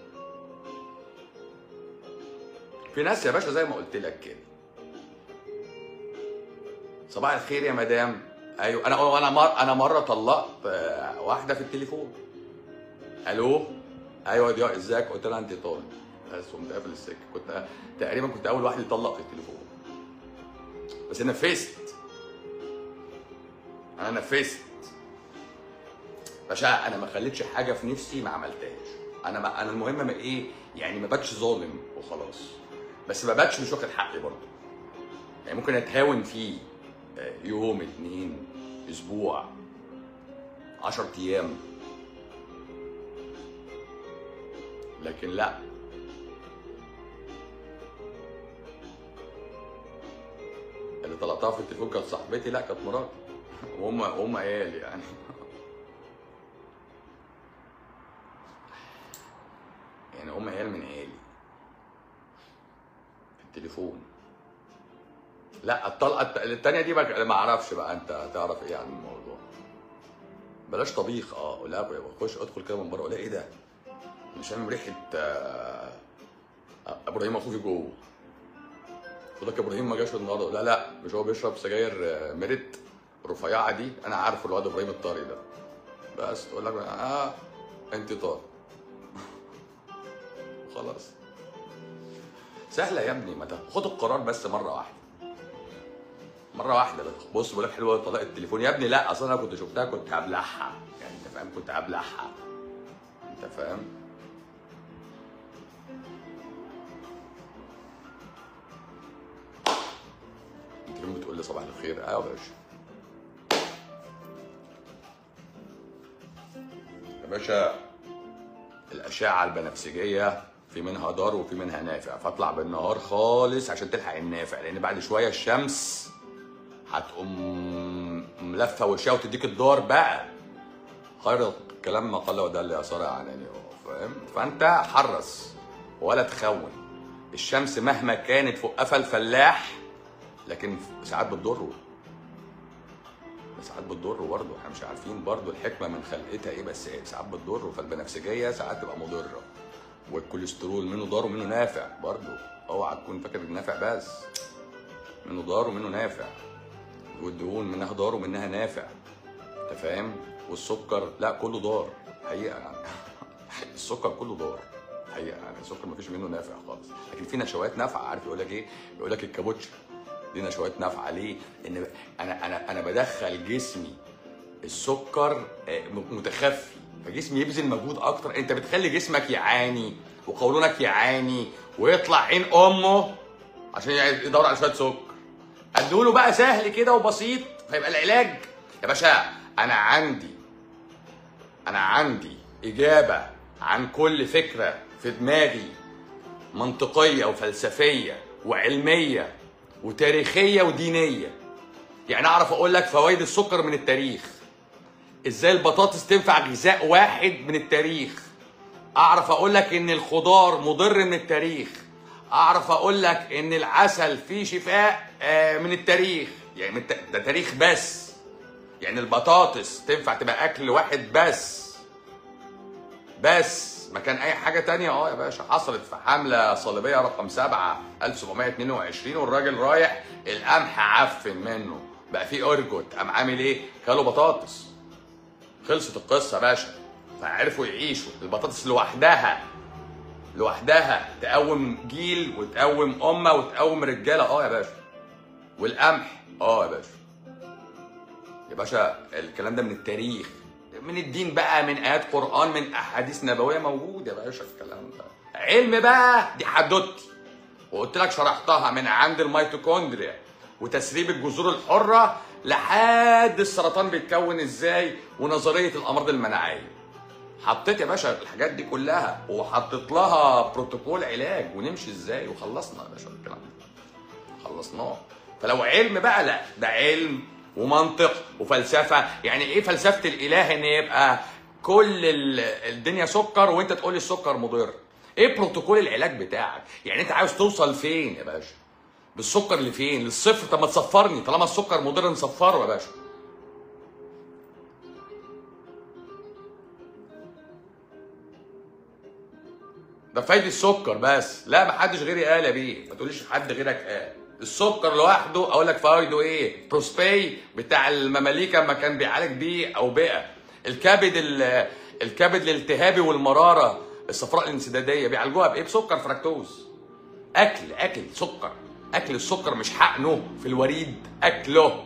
A: في ناس يا باشا زي ما قلت لك كده صباح الخير يا مدام ايوه انا انا مر انا مره طلقت آه، واحده في التليفون الو ايوه دي ازيك قلت لها انت طالق بس قمت قافل السكه كنت تقريبا كنت اول واحد يطلق في التليفون بس نفذت انا نفذت باشا انا ما خليتش حاجه في نفسي ما عملتهاش انا ما انا المهم ما ايه يعني ما باتش ظالم وخلاص بس ما باتش مش واخد حقي برضه يعني ممكن اتهاون فيه آه، يوم اتنين اسبوع عشر ايام لكن لا اللي طلعتها في التليفون كانت صاحبتي لا كانت مراتي وهم هم عيالي يعني يعني هم عيال من عيالي في التليفون لا الطلقه الت- التانية دي بقى ما اعرفش بقى انت تعرف ايه عن الموضوع بلاش طبيخ اه لا خش ادخل كده من بره الاقي ايه ده مش عامل ريحه آه، آه، ابراهيم اخوكي جوه يقول لك ابراهيم ما جاش النهارده لا لا مش هو بيشرب سجاير آه، ميريت رفيعه دي انا عارف الواد ابراهيم الطري ده بس تقول لك اه انت طار خلاص سهله يا ابني ما تاخد- خد القرار بس مره واحده مره واحده بس بص بقول لك حلوه طلاق التليفون يا ابني لا اصل انا كنت شفتها كنت هبلعها يعني انت فاهم كنت هبلعها انت فاهم انت ليه بتقول لي صباح الخير ايوه يا باشا يا باشا الاشعه البنفسجيه في منها ضار وفي منها نافع فاطلع بالنهار خالص عشان تلحق النافع لان بعد شويه الشمس هتقوم ملفه وشها وتديك الدار بقى خير الكلام ما قل ودل يا ساره عناني فاهم فانت حرص ولا تخون الشمس مهما كانت فوق قفا الفلاح لكن ساعات بتضره ساعات بتضره برضه احنا مش عارفين برضه الحكمه من خلقتها ايه بس ساعات بتضره فالبنفسجيه ساعات تبقى مضره والكوليسترول منه ضار ومنه نافع برضه اوعى تكون فاكر النافع بس منه ضار ومنه نافع والدهون منها ضار ومنها نافع انت فاهم والسكر لا كله ضار حقيقه يعني السكر كله ضار حقيقه يعني السكر مفيش منه نافع خالص لكن في نشويات نافعه عارف يقول لك ايه يقول لك الكابوتشا دي نشويات نافعه ليه ان انا انا انا بدخل جسمي السكر آه، متخفي فجسمي يبذل مجهود اكتر انت بتخلي جسمك يعاني وقولونك يعاني ويطلع عين امه عشان يدور على شويه سكر ادوله بقى سهل كده وبسيط فيبقى العلاج يا باشا انا عندي انا عندي اجابه عن كل فكره في دماغي منطقيه وفلسفيه وعلميه وتاريخيه ودينيه يعني اعرف اقول لك فوائد السكر من التاريخ ازاي البطاطس تنفع غذاء واحد من التاريخ اعرف اقول لك ان الخضار مضر من التاريخ اعرف اقول لك ان العسل فيه شفاء آه، من التاريخ يعني من الت- ده تاريخ بس يعني البطاطس تنفع تبقى اكل واحد بس بس مكان اي حاجه تانية اه يا باشا حصلت في حمله صليبيه رقم 7 1722 والراجل رايح القمح عفن منه بقى فيه ارجوت قام عامل ايه؟ كلوا بطاطس خلصت القصه يا باشا فعرفوا يعيشوا البطاطس لوحدها لوحدها تقوم جيل وتقوم امه وتقوم رجاله اه يا باشا والقمح اه يا باشا يا باشا الكلام ده من التاريخ من الدين بقى من ايات قران من احاديث نبويه موجود يا باشا الكلام ده علم بقى دي حدوتي وقلت لك شرحتها من عند الميتوكوندريا وتسريب الجذور الحره لحد السرطان بيتكون ازاي ونظريه الامراض المناعيه حطيت يا باشا الحاجات دي كلها وحطيت لها بروتوكول علاج ونمشي ازاي وخلصنا يا باشا الكلام ده خلصناه فلو علم بقى لا ده علم ومنطق وفلسفه يعني ايه فلسفه الاله ان يبقى كل ال- الدنيا سكر وانت تقول لي السكر مضر ايه بروتوكول العلاج بتاعك يعني انت عاوز توصل فين يا باشا بالسكر لفين للصفر طب ما تصفرني طالما السكر مضر نصفره يا باشا ده فايدة السكر بس لا محدش غيري قال يا بيه ما تقوليش حد غيرك قال السكر لوحده اقول لك فوائده ايه بروسباي بتاع المماليك اما كان بيعالج بيه اوبئه الكبد ال- الكبد الالتهابي والمراره الصفراء الانسداديه بيعالجوها بايه بسكر فركتوز اكل اكل سكر اكل السكر مش حقنه في الوريد اكله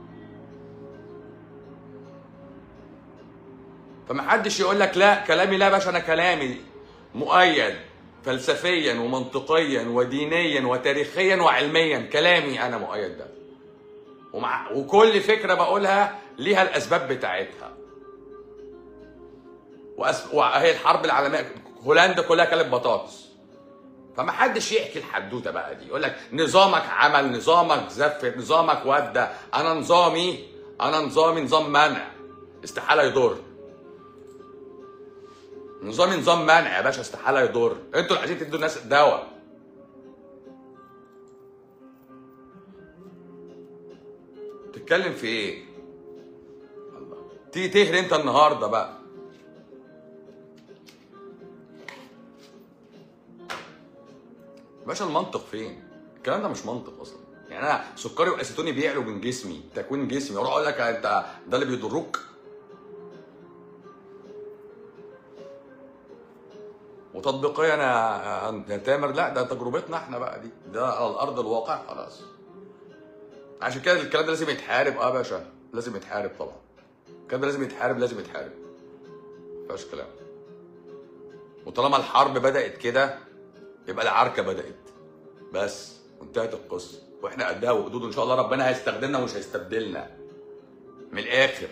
A: فمحدش يقول لك لا كلامي لا يا باشا انا كلامي مؤيد فلسفيا ومنطقيا ودينيا وتاريخيا وعلميا كلامي انا مؤيد ده ومع وكل فكره بقولها ليها الاسباب بتاعتها وأس... وهي الحرب العالميه هولندا كلها كانت بطاطس فما حدش يحكي الحدوته بقى دي يقول لك نظامك عمل نظامك زفت نظامك ودى انا نظامي انا نظامي نظام منع استحاله يضر نظامي نظام منع يا باشا استحاله يضر انتوا اللي عايزين تدوا الناس دواء تتكلم في ايه الله تيجي تهري انت النهارده بقى باشا المنطق فين الكلام ده مش منطق اصلا يعني انا سكري واسيتوني بيعلوا من جسمي تكوين جسمي واروح اقول لك انت ده اللي بيضروك وتطبيقيا يا يا تامر لا ده تجربتنا احنا بقى دي ده على الارض الواقع خلاص عشان كده الكلام ده لازم يتحارب اه يا باشا لازم يتحارب طبعا الكلام ده لازم يتحارب لازم يتحارب مفيهاش كلام وطالما الحرب بدأت كده يبقى العركة بدأت بس وانتهت القصة واحنا قدها وقدود ان شاء الله ربنا هيستخدمنا ومش هيستبدلنا من الاخر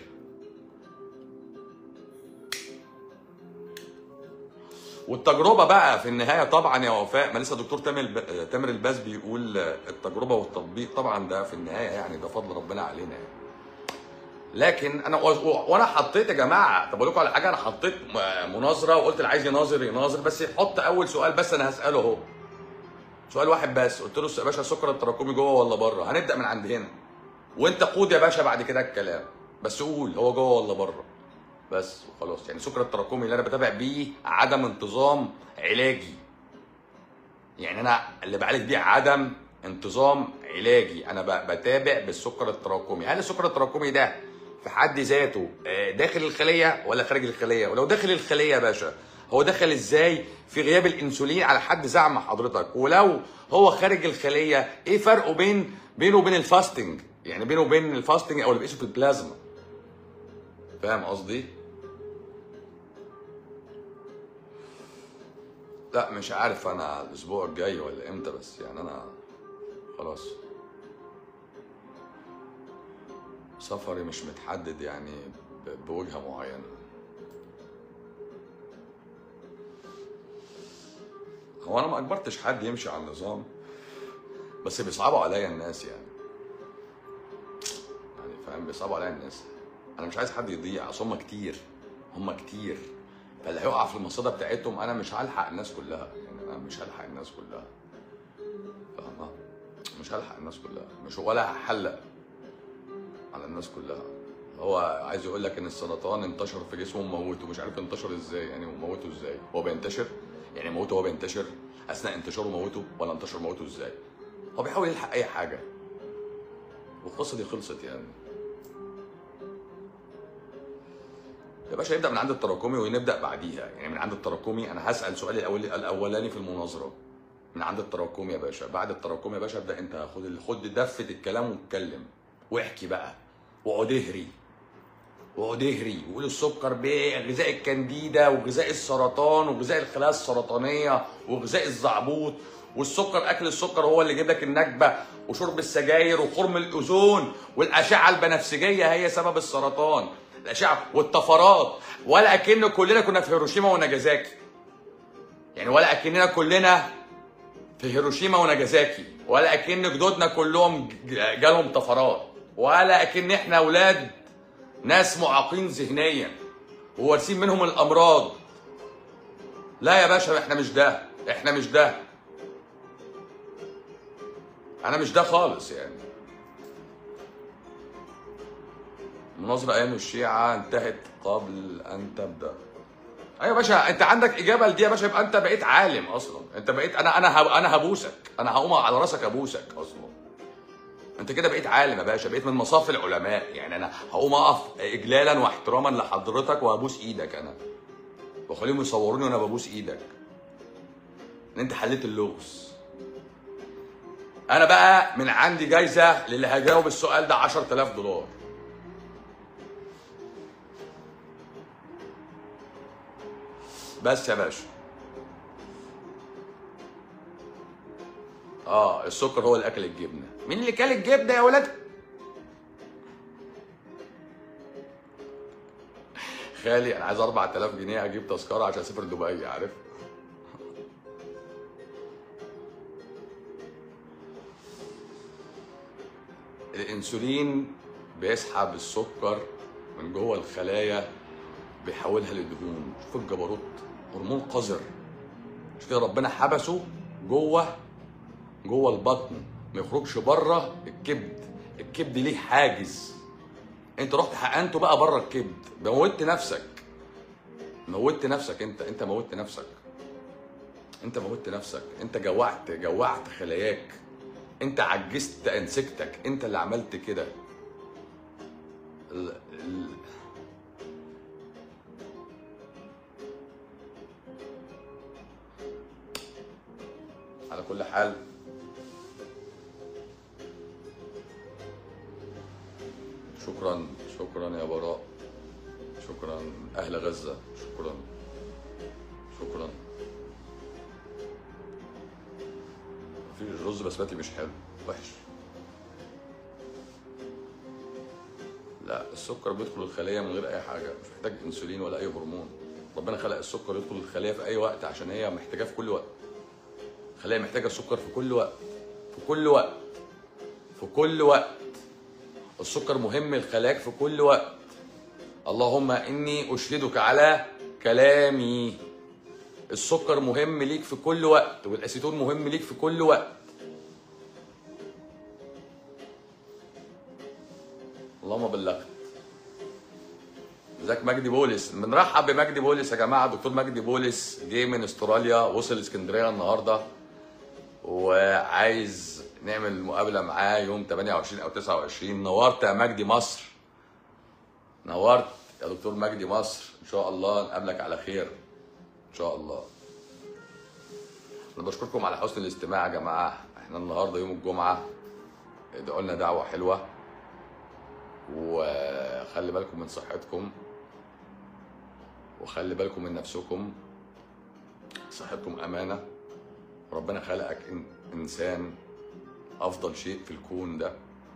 A: والتجربه بقى في النهايه طبعا يا وفاء ما لسه دكتور تامر الب... تامر الباز بيقول التجربه والتطبيق طبعا ده في النهايه يعني ده فضل ربنا علينا يعني. لكن انا و- وانا حطيت يا جماعه طب اقول لكم على حاجه انا حطيت م- مناظره وقلت اللي عايز يناظر يناظر بس يحط اول سؤال بس انا هساله اهو سؤال واحد بس قلت له يا باشا السكر التراكمي جوه ولا بره هنبدا من عند هنا وانت قود يا باشا بعد كده الكلام بس قول هو جوه ولا بره بس وخلاص يعني السكر التراكمي اللي انا بتابع بيه عدم انتظام علاجي يعني انا اللي بعالج بيه عدم انتظام علاجي انا ب- بتابع بالسكر التراكمي هل السكر التراكمي ده في حد ذاته آه، داخل الخليه ولا خارج الخليه ولو داخل الخليه يا باشا هو دخل ازاي في غياب الانسولين على حد زعم حضرتك ولو هو خارج الخليه ايه فرقه بين بينه وبين الفاستنج يعني بينه وبين الفاستنج او اللي بيقيسه في البلازما فاهم قصدي لا مش عارف انا الاسبوع الجاي ولا امتى بس يعني انا خلاص سفري مش متحدد يعني ب- بوجهة معينة هو انا ما اجبرتش حد يمشي على النظام بس بيصعبوا عليا الناس يعني يعني فاهم بيصعبوا عليا الناس انا مش عايز حد يضيع اصل هم كتير هم كتير فاللي هيقع في المصيده بتاعتهم انا مش هلحق الناس كلها يعني انا مش هلحق الناس كلها فاهمة مش هلحق الناس كلها مش ولا هحلق على الناس كلها هو عايز يقول لك ان السرطان انتشر في جسمه وموته مش عارف انتشر ازاي يعني وموته ازاي هو بينتشر يعني موته هو بينتشر اثناء انتشاره موته ولا انتشر موته ازاي هو بيحاول يلحق اي حاجه والقصه دي خلصت يعني يا باشا يبدا من عند التراكمي ونبدا بعديها يعني من عند التراكمي انا هسال سؤالي الاولي الاولاني في المناظره من عند التراكمي يا باشا بعد التراكمي يا باشا ابدا انت خد خد دفه الكلام واتكلم واحكي بقى واقعد اهري واقعد اهري وقول السكر بغذاء الكانديدا وغذاء السرطان وغذاء الخلايا السرطانيه وغذاء الزعبوط والسكر اكل السكر هو اللي يجيب لك النكبه وشرب السجاير وخرم الاوزون والاشعه البنفسجيه هي سبب السرطان الاشعه والطفرات ولا اكن كلنا كنا في هيروشيما وناجازاكي يعني ولا اكننا كلنا في هيروشيما وناجازاكي ولا اكن جدودنا كلهم ج- جالهم طفرات ولا اكن احنا اولاد ناس معاقين ذهنيا ووارثين منهم الامراض لا يا باشا احنا مش ده احنا مش ده انا مش ده خالص يعني مناظرة ايام الشيعة انتهت قبل ان تبدا ايوه يا باشا انت عندك اجابه لدي يا باشا يبقى انت بقيت عالم اصلا انت بقيت انا انا هب- انا هبوسك انا هقوم على راسك ابوسك اصلا انت كده بقيت عالم يا باشا بقيت من مصاف العلماء يعني انا هقوم اقف اجلالا واحتراما لحضرتك وهبوس ايدك انا واخليهم يصوروني وانا ببوس ايدك ان انت حليت اللغز انا بقى من عندي جايزه للي هيجاوب السؤال ده 10000 دولار بس يا باشا اه السكر هو اللي اكل الجبنه مين اللي كل الجبنه يا ولاد خالي انا عايز 4000 جنيه اجيب تذكره عشان اسافر دبي عارف الانسولين بيسحب السكر من جوه الخلايا بيحولها لدهون شوف الجبروت هرمون قذر مش كده ربنا حبسه جوه جوه البطن ما يخرجش بره الكبد الكبد ليه حاجز انت رحت حقنته بقى بره الكبد موتت نفسك موتت نفسك انت انت موتت نفسك انت موتت نفسك انت جوعت جوعت خلاياك انت عجزت انسجتك انت اللي عملت كده ال... ال... على كل حال شكرا شكرا يا براء شكرا اهل غزه شكرا شكرا في الرز بسمتي مش حلو وحش لا السكر بيدخل الخليه من غير اي حاجه مش محتاج انسولين ولا اي هرمون ربنا خلق السكر يدخل الخليه في اي وقت عشان هي محتاجاه في كل وقت الخليه محتاجه السكر في كل وقت في كل وقت في كل وقت السكر مهم لخلاياك في كل وقت اللهم اني اشهدك على كلامي السكر مهم ليك في كل وقت والاسيتون مهم ليك في كل وقت اللهم بلغت ازيك مجدي بولس بنرحب بمجدي بولس يا جماعه دكتور مجدي بولس جه من استراليا وصل اسكندريه النهارده وعايز نعمل مقابله معاه يوم 28 او 29 نورت يا مجدي مصر نورت يا دكتور مجدي مصر ان شاء الله نقابلك على خير ان شاء الله انا بشكركم على حسن الاستماع يا جماعه احنا النهارده يوم الجمعه ادعوا لنا دعوه حلوه وخلي بالكم من صحتكم وخلي بالكم من نفسكم صحتكم امانه ربنا خلقك إن انسان افضل شيء في الكون ده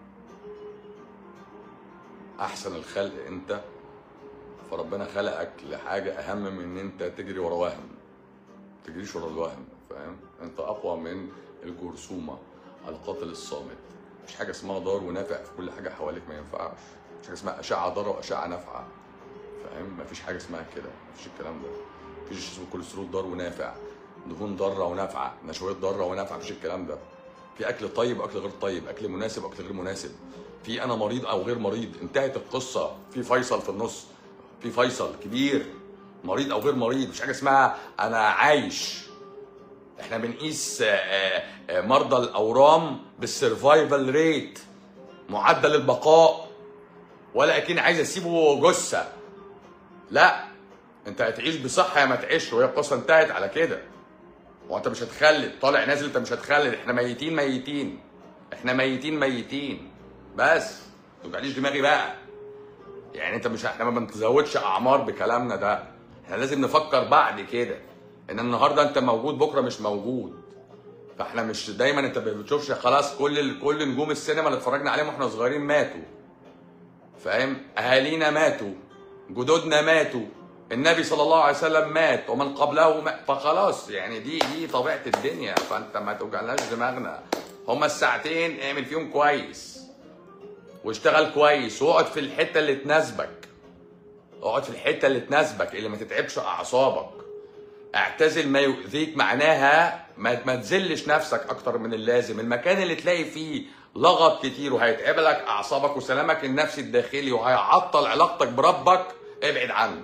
A: احسن الخلق انت فربنا خلقك لحاجه اهم من ان انت تجري ورا وهم تجريش ورا الوهم فاهم انت اقوى من الجرثومه القاتل الصامت مفيش حاجه اسمها ضار ونافع في كل حاجه حواليك ما ينفعش مفيش حاجه اسمها اشعه ضاره واشعه نافعه فاهم مفيش حاجه اسمها كده مفيش الكلام ده مفيش اسمه كوليسترول ضار ونافع دهون ضاره ونافعه نشويات ضاره ونافعه مفيش الكلام ده في اكل طيب واكل غير طيب اكل مناسب واكل غير مناسب في انا مريض او غير مريض انتهت القصه في فيصل في النص في فيصل كبير مريض او غير مريض مش حاجه اسمها انا عايش احنا بنقيس آه، آه، آه، مرضى الاورام بالسرفايفل ريت معدل البقاء ولا اكن عايز اسيبه جثه لا انت هتعيش بصحه يا ما تعيش وهي القصه انتهت على كده هو انت مش هتخلد طالع نازل انت مش هتخلد احنا ميتين ميتين احنا ميتين ميتين بس ما توجعليش دماغي بقى يعني انت مش احنا ما بنزودش اعمار بكلامنا ده احنا لازم نفكر بعد كده ان النهارده انت موجود بكره مش موجود فاحنا مش دايما انت ما بتشوفش خلاص كل كل نجوم السينما اللي اتفرجنا عليهم واحنا صغيرين ماتوا فاهم اهالينا ماتوا جدودنا ماتوا النبي صلى الله عليه وسلم مات ومن قبله مات فخلاص يعني دي دي طبيعه الدنيا فانت ما توجعلناش دماغنا هما الساعتين اعمل فيهم كويس واشتغل كويس واقعد في الحته اللي تناسبك اقعد في الحته اللي تناسبك اللي ما تتعبش اعصابك اعتزل ما يؤذيك معناها ما, ما تذلش نفسك اكتر من اللازم المكان اللي تلاقي فيه لغط كتير وهيتعب لك اعصابك وسلامك النفسي الداخلي وهيعطل علاقتك بربك ابعد عنه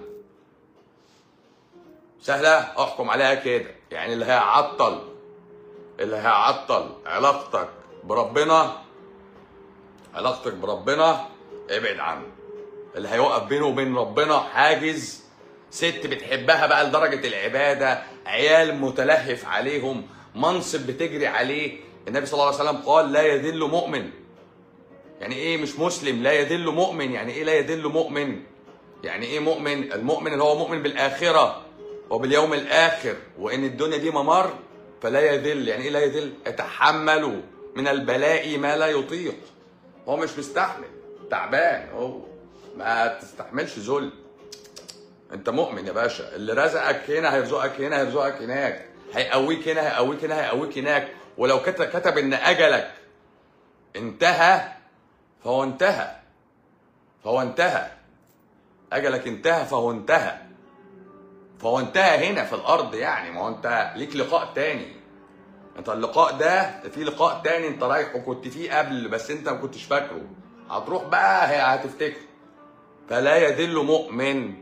A: سهله احكم عليها كده يعني اللي هيعطل اللي هيعطل علاقتك بربنا علاقتك بربنا ابعد عنه اللي هيوقف بينه وبين ربنا حاجز ست بتحبها بقى لدرجة العبادة عيال متلهف عليهم منصب بتجري عليه النبي صلى الله عليه وسلم قال لا يذل مؤمن يعني ايه مش مسلم لا يذل مؤمن يعني ايه لا يذل مؤمن يعني ايه مؤمن المؤمن اللي هو مؤمن بالآخرة وباليوم الآخر وإن الدنيا دي ممر فلا يذل يعني ايه لا يذل يتحمل من البلاء ما لا يطيق هو مش مستحمل تعبان هو ما تستحملش ذل انت مؤمن يا باشا اللي رزقك هنا هيرزقك هنا هيرزقك هناك هيقويك هنا هيقويك هنا هيقويك هناك ولو كتب كتب ان اجلك انتهى فهو انتهى فهو انتهى اجلك انتهى فهو انتهى فهو انتهى هنا في الارض يعني ما هو انت ليك لقاء تاني انت اللقاء ده في لقاء تاني انت رايح وكنت فيه قبل بس انت ما كنتش فاكره هتروح بقى هي هتفتكر فلا يذل مؤمن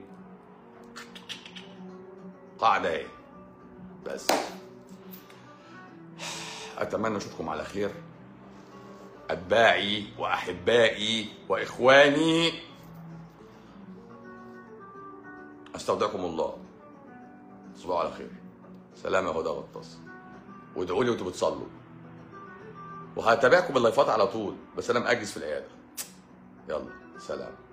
A: قاعدة ايه بس اتمنى اشوفكم على خير اتباعي واحبائي واخواني استودعكم الله تصبحوا على خير سلام يا هدى غطاس وادعوا لي وانتوا بتصلوا وهتابعكم باللايفات على طول بس انا مأجز في العياده يلا سلام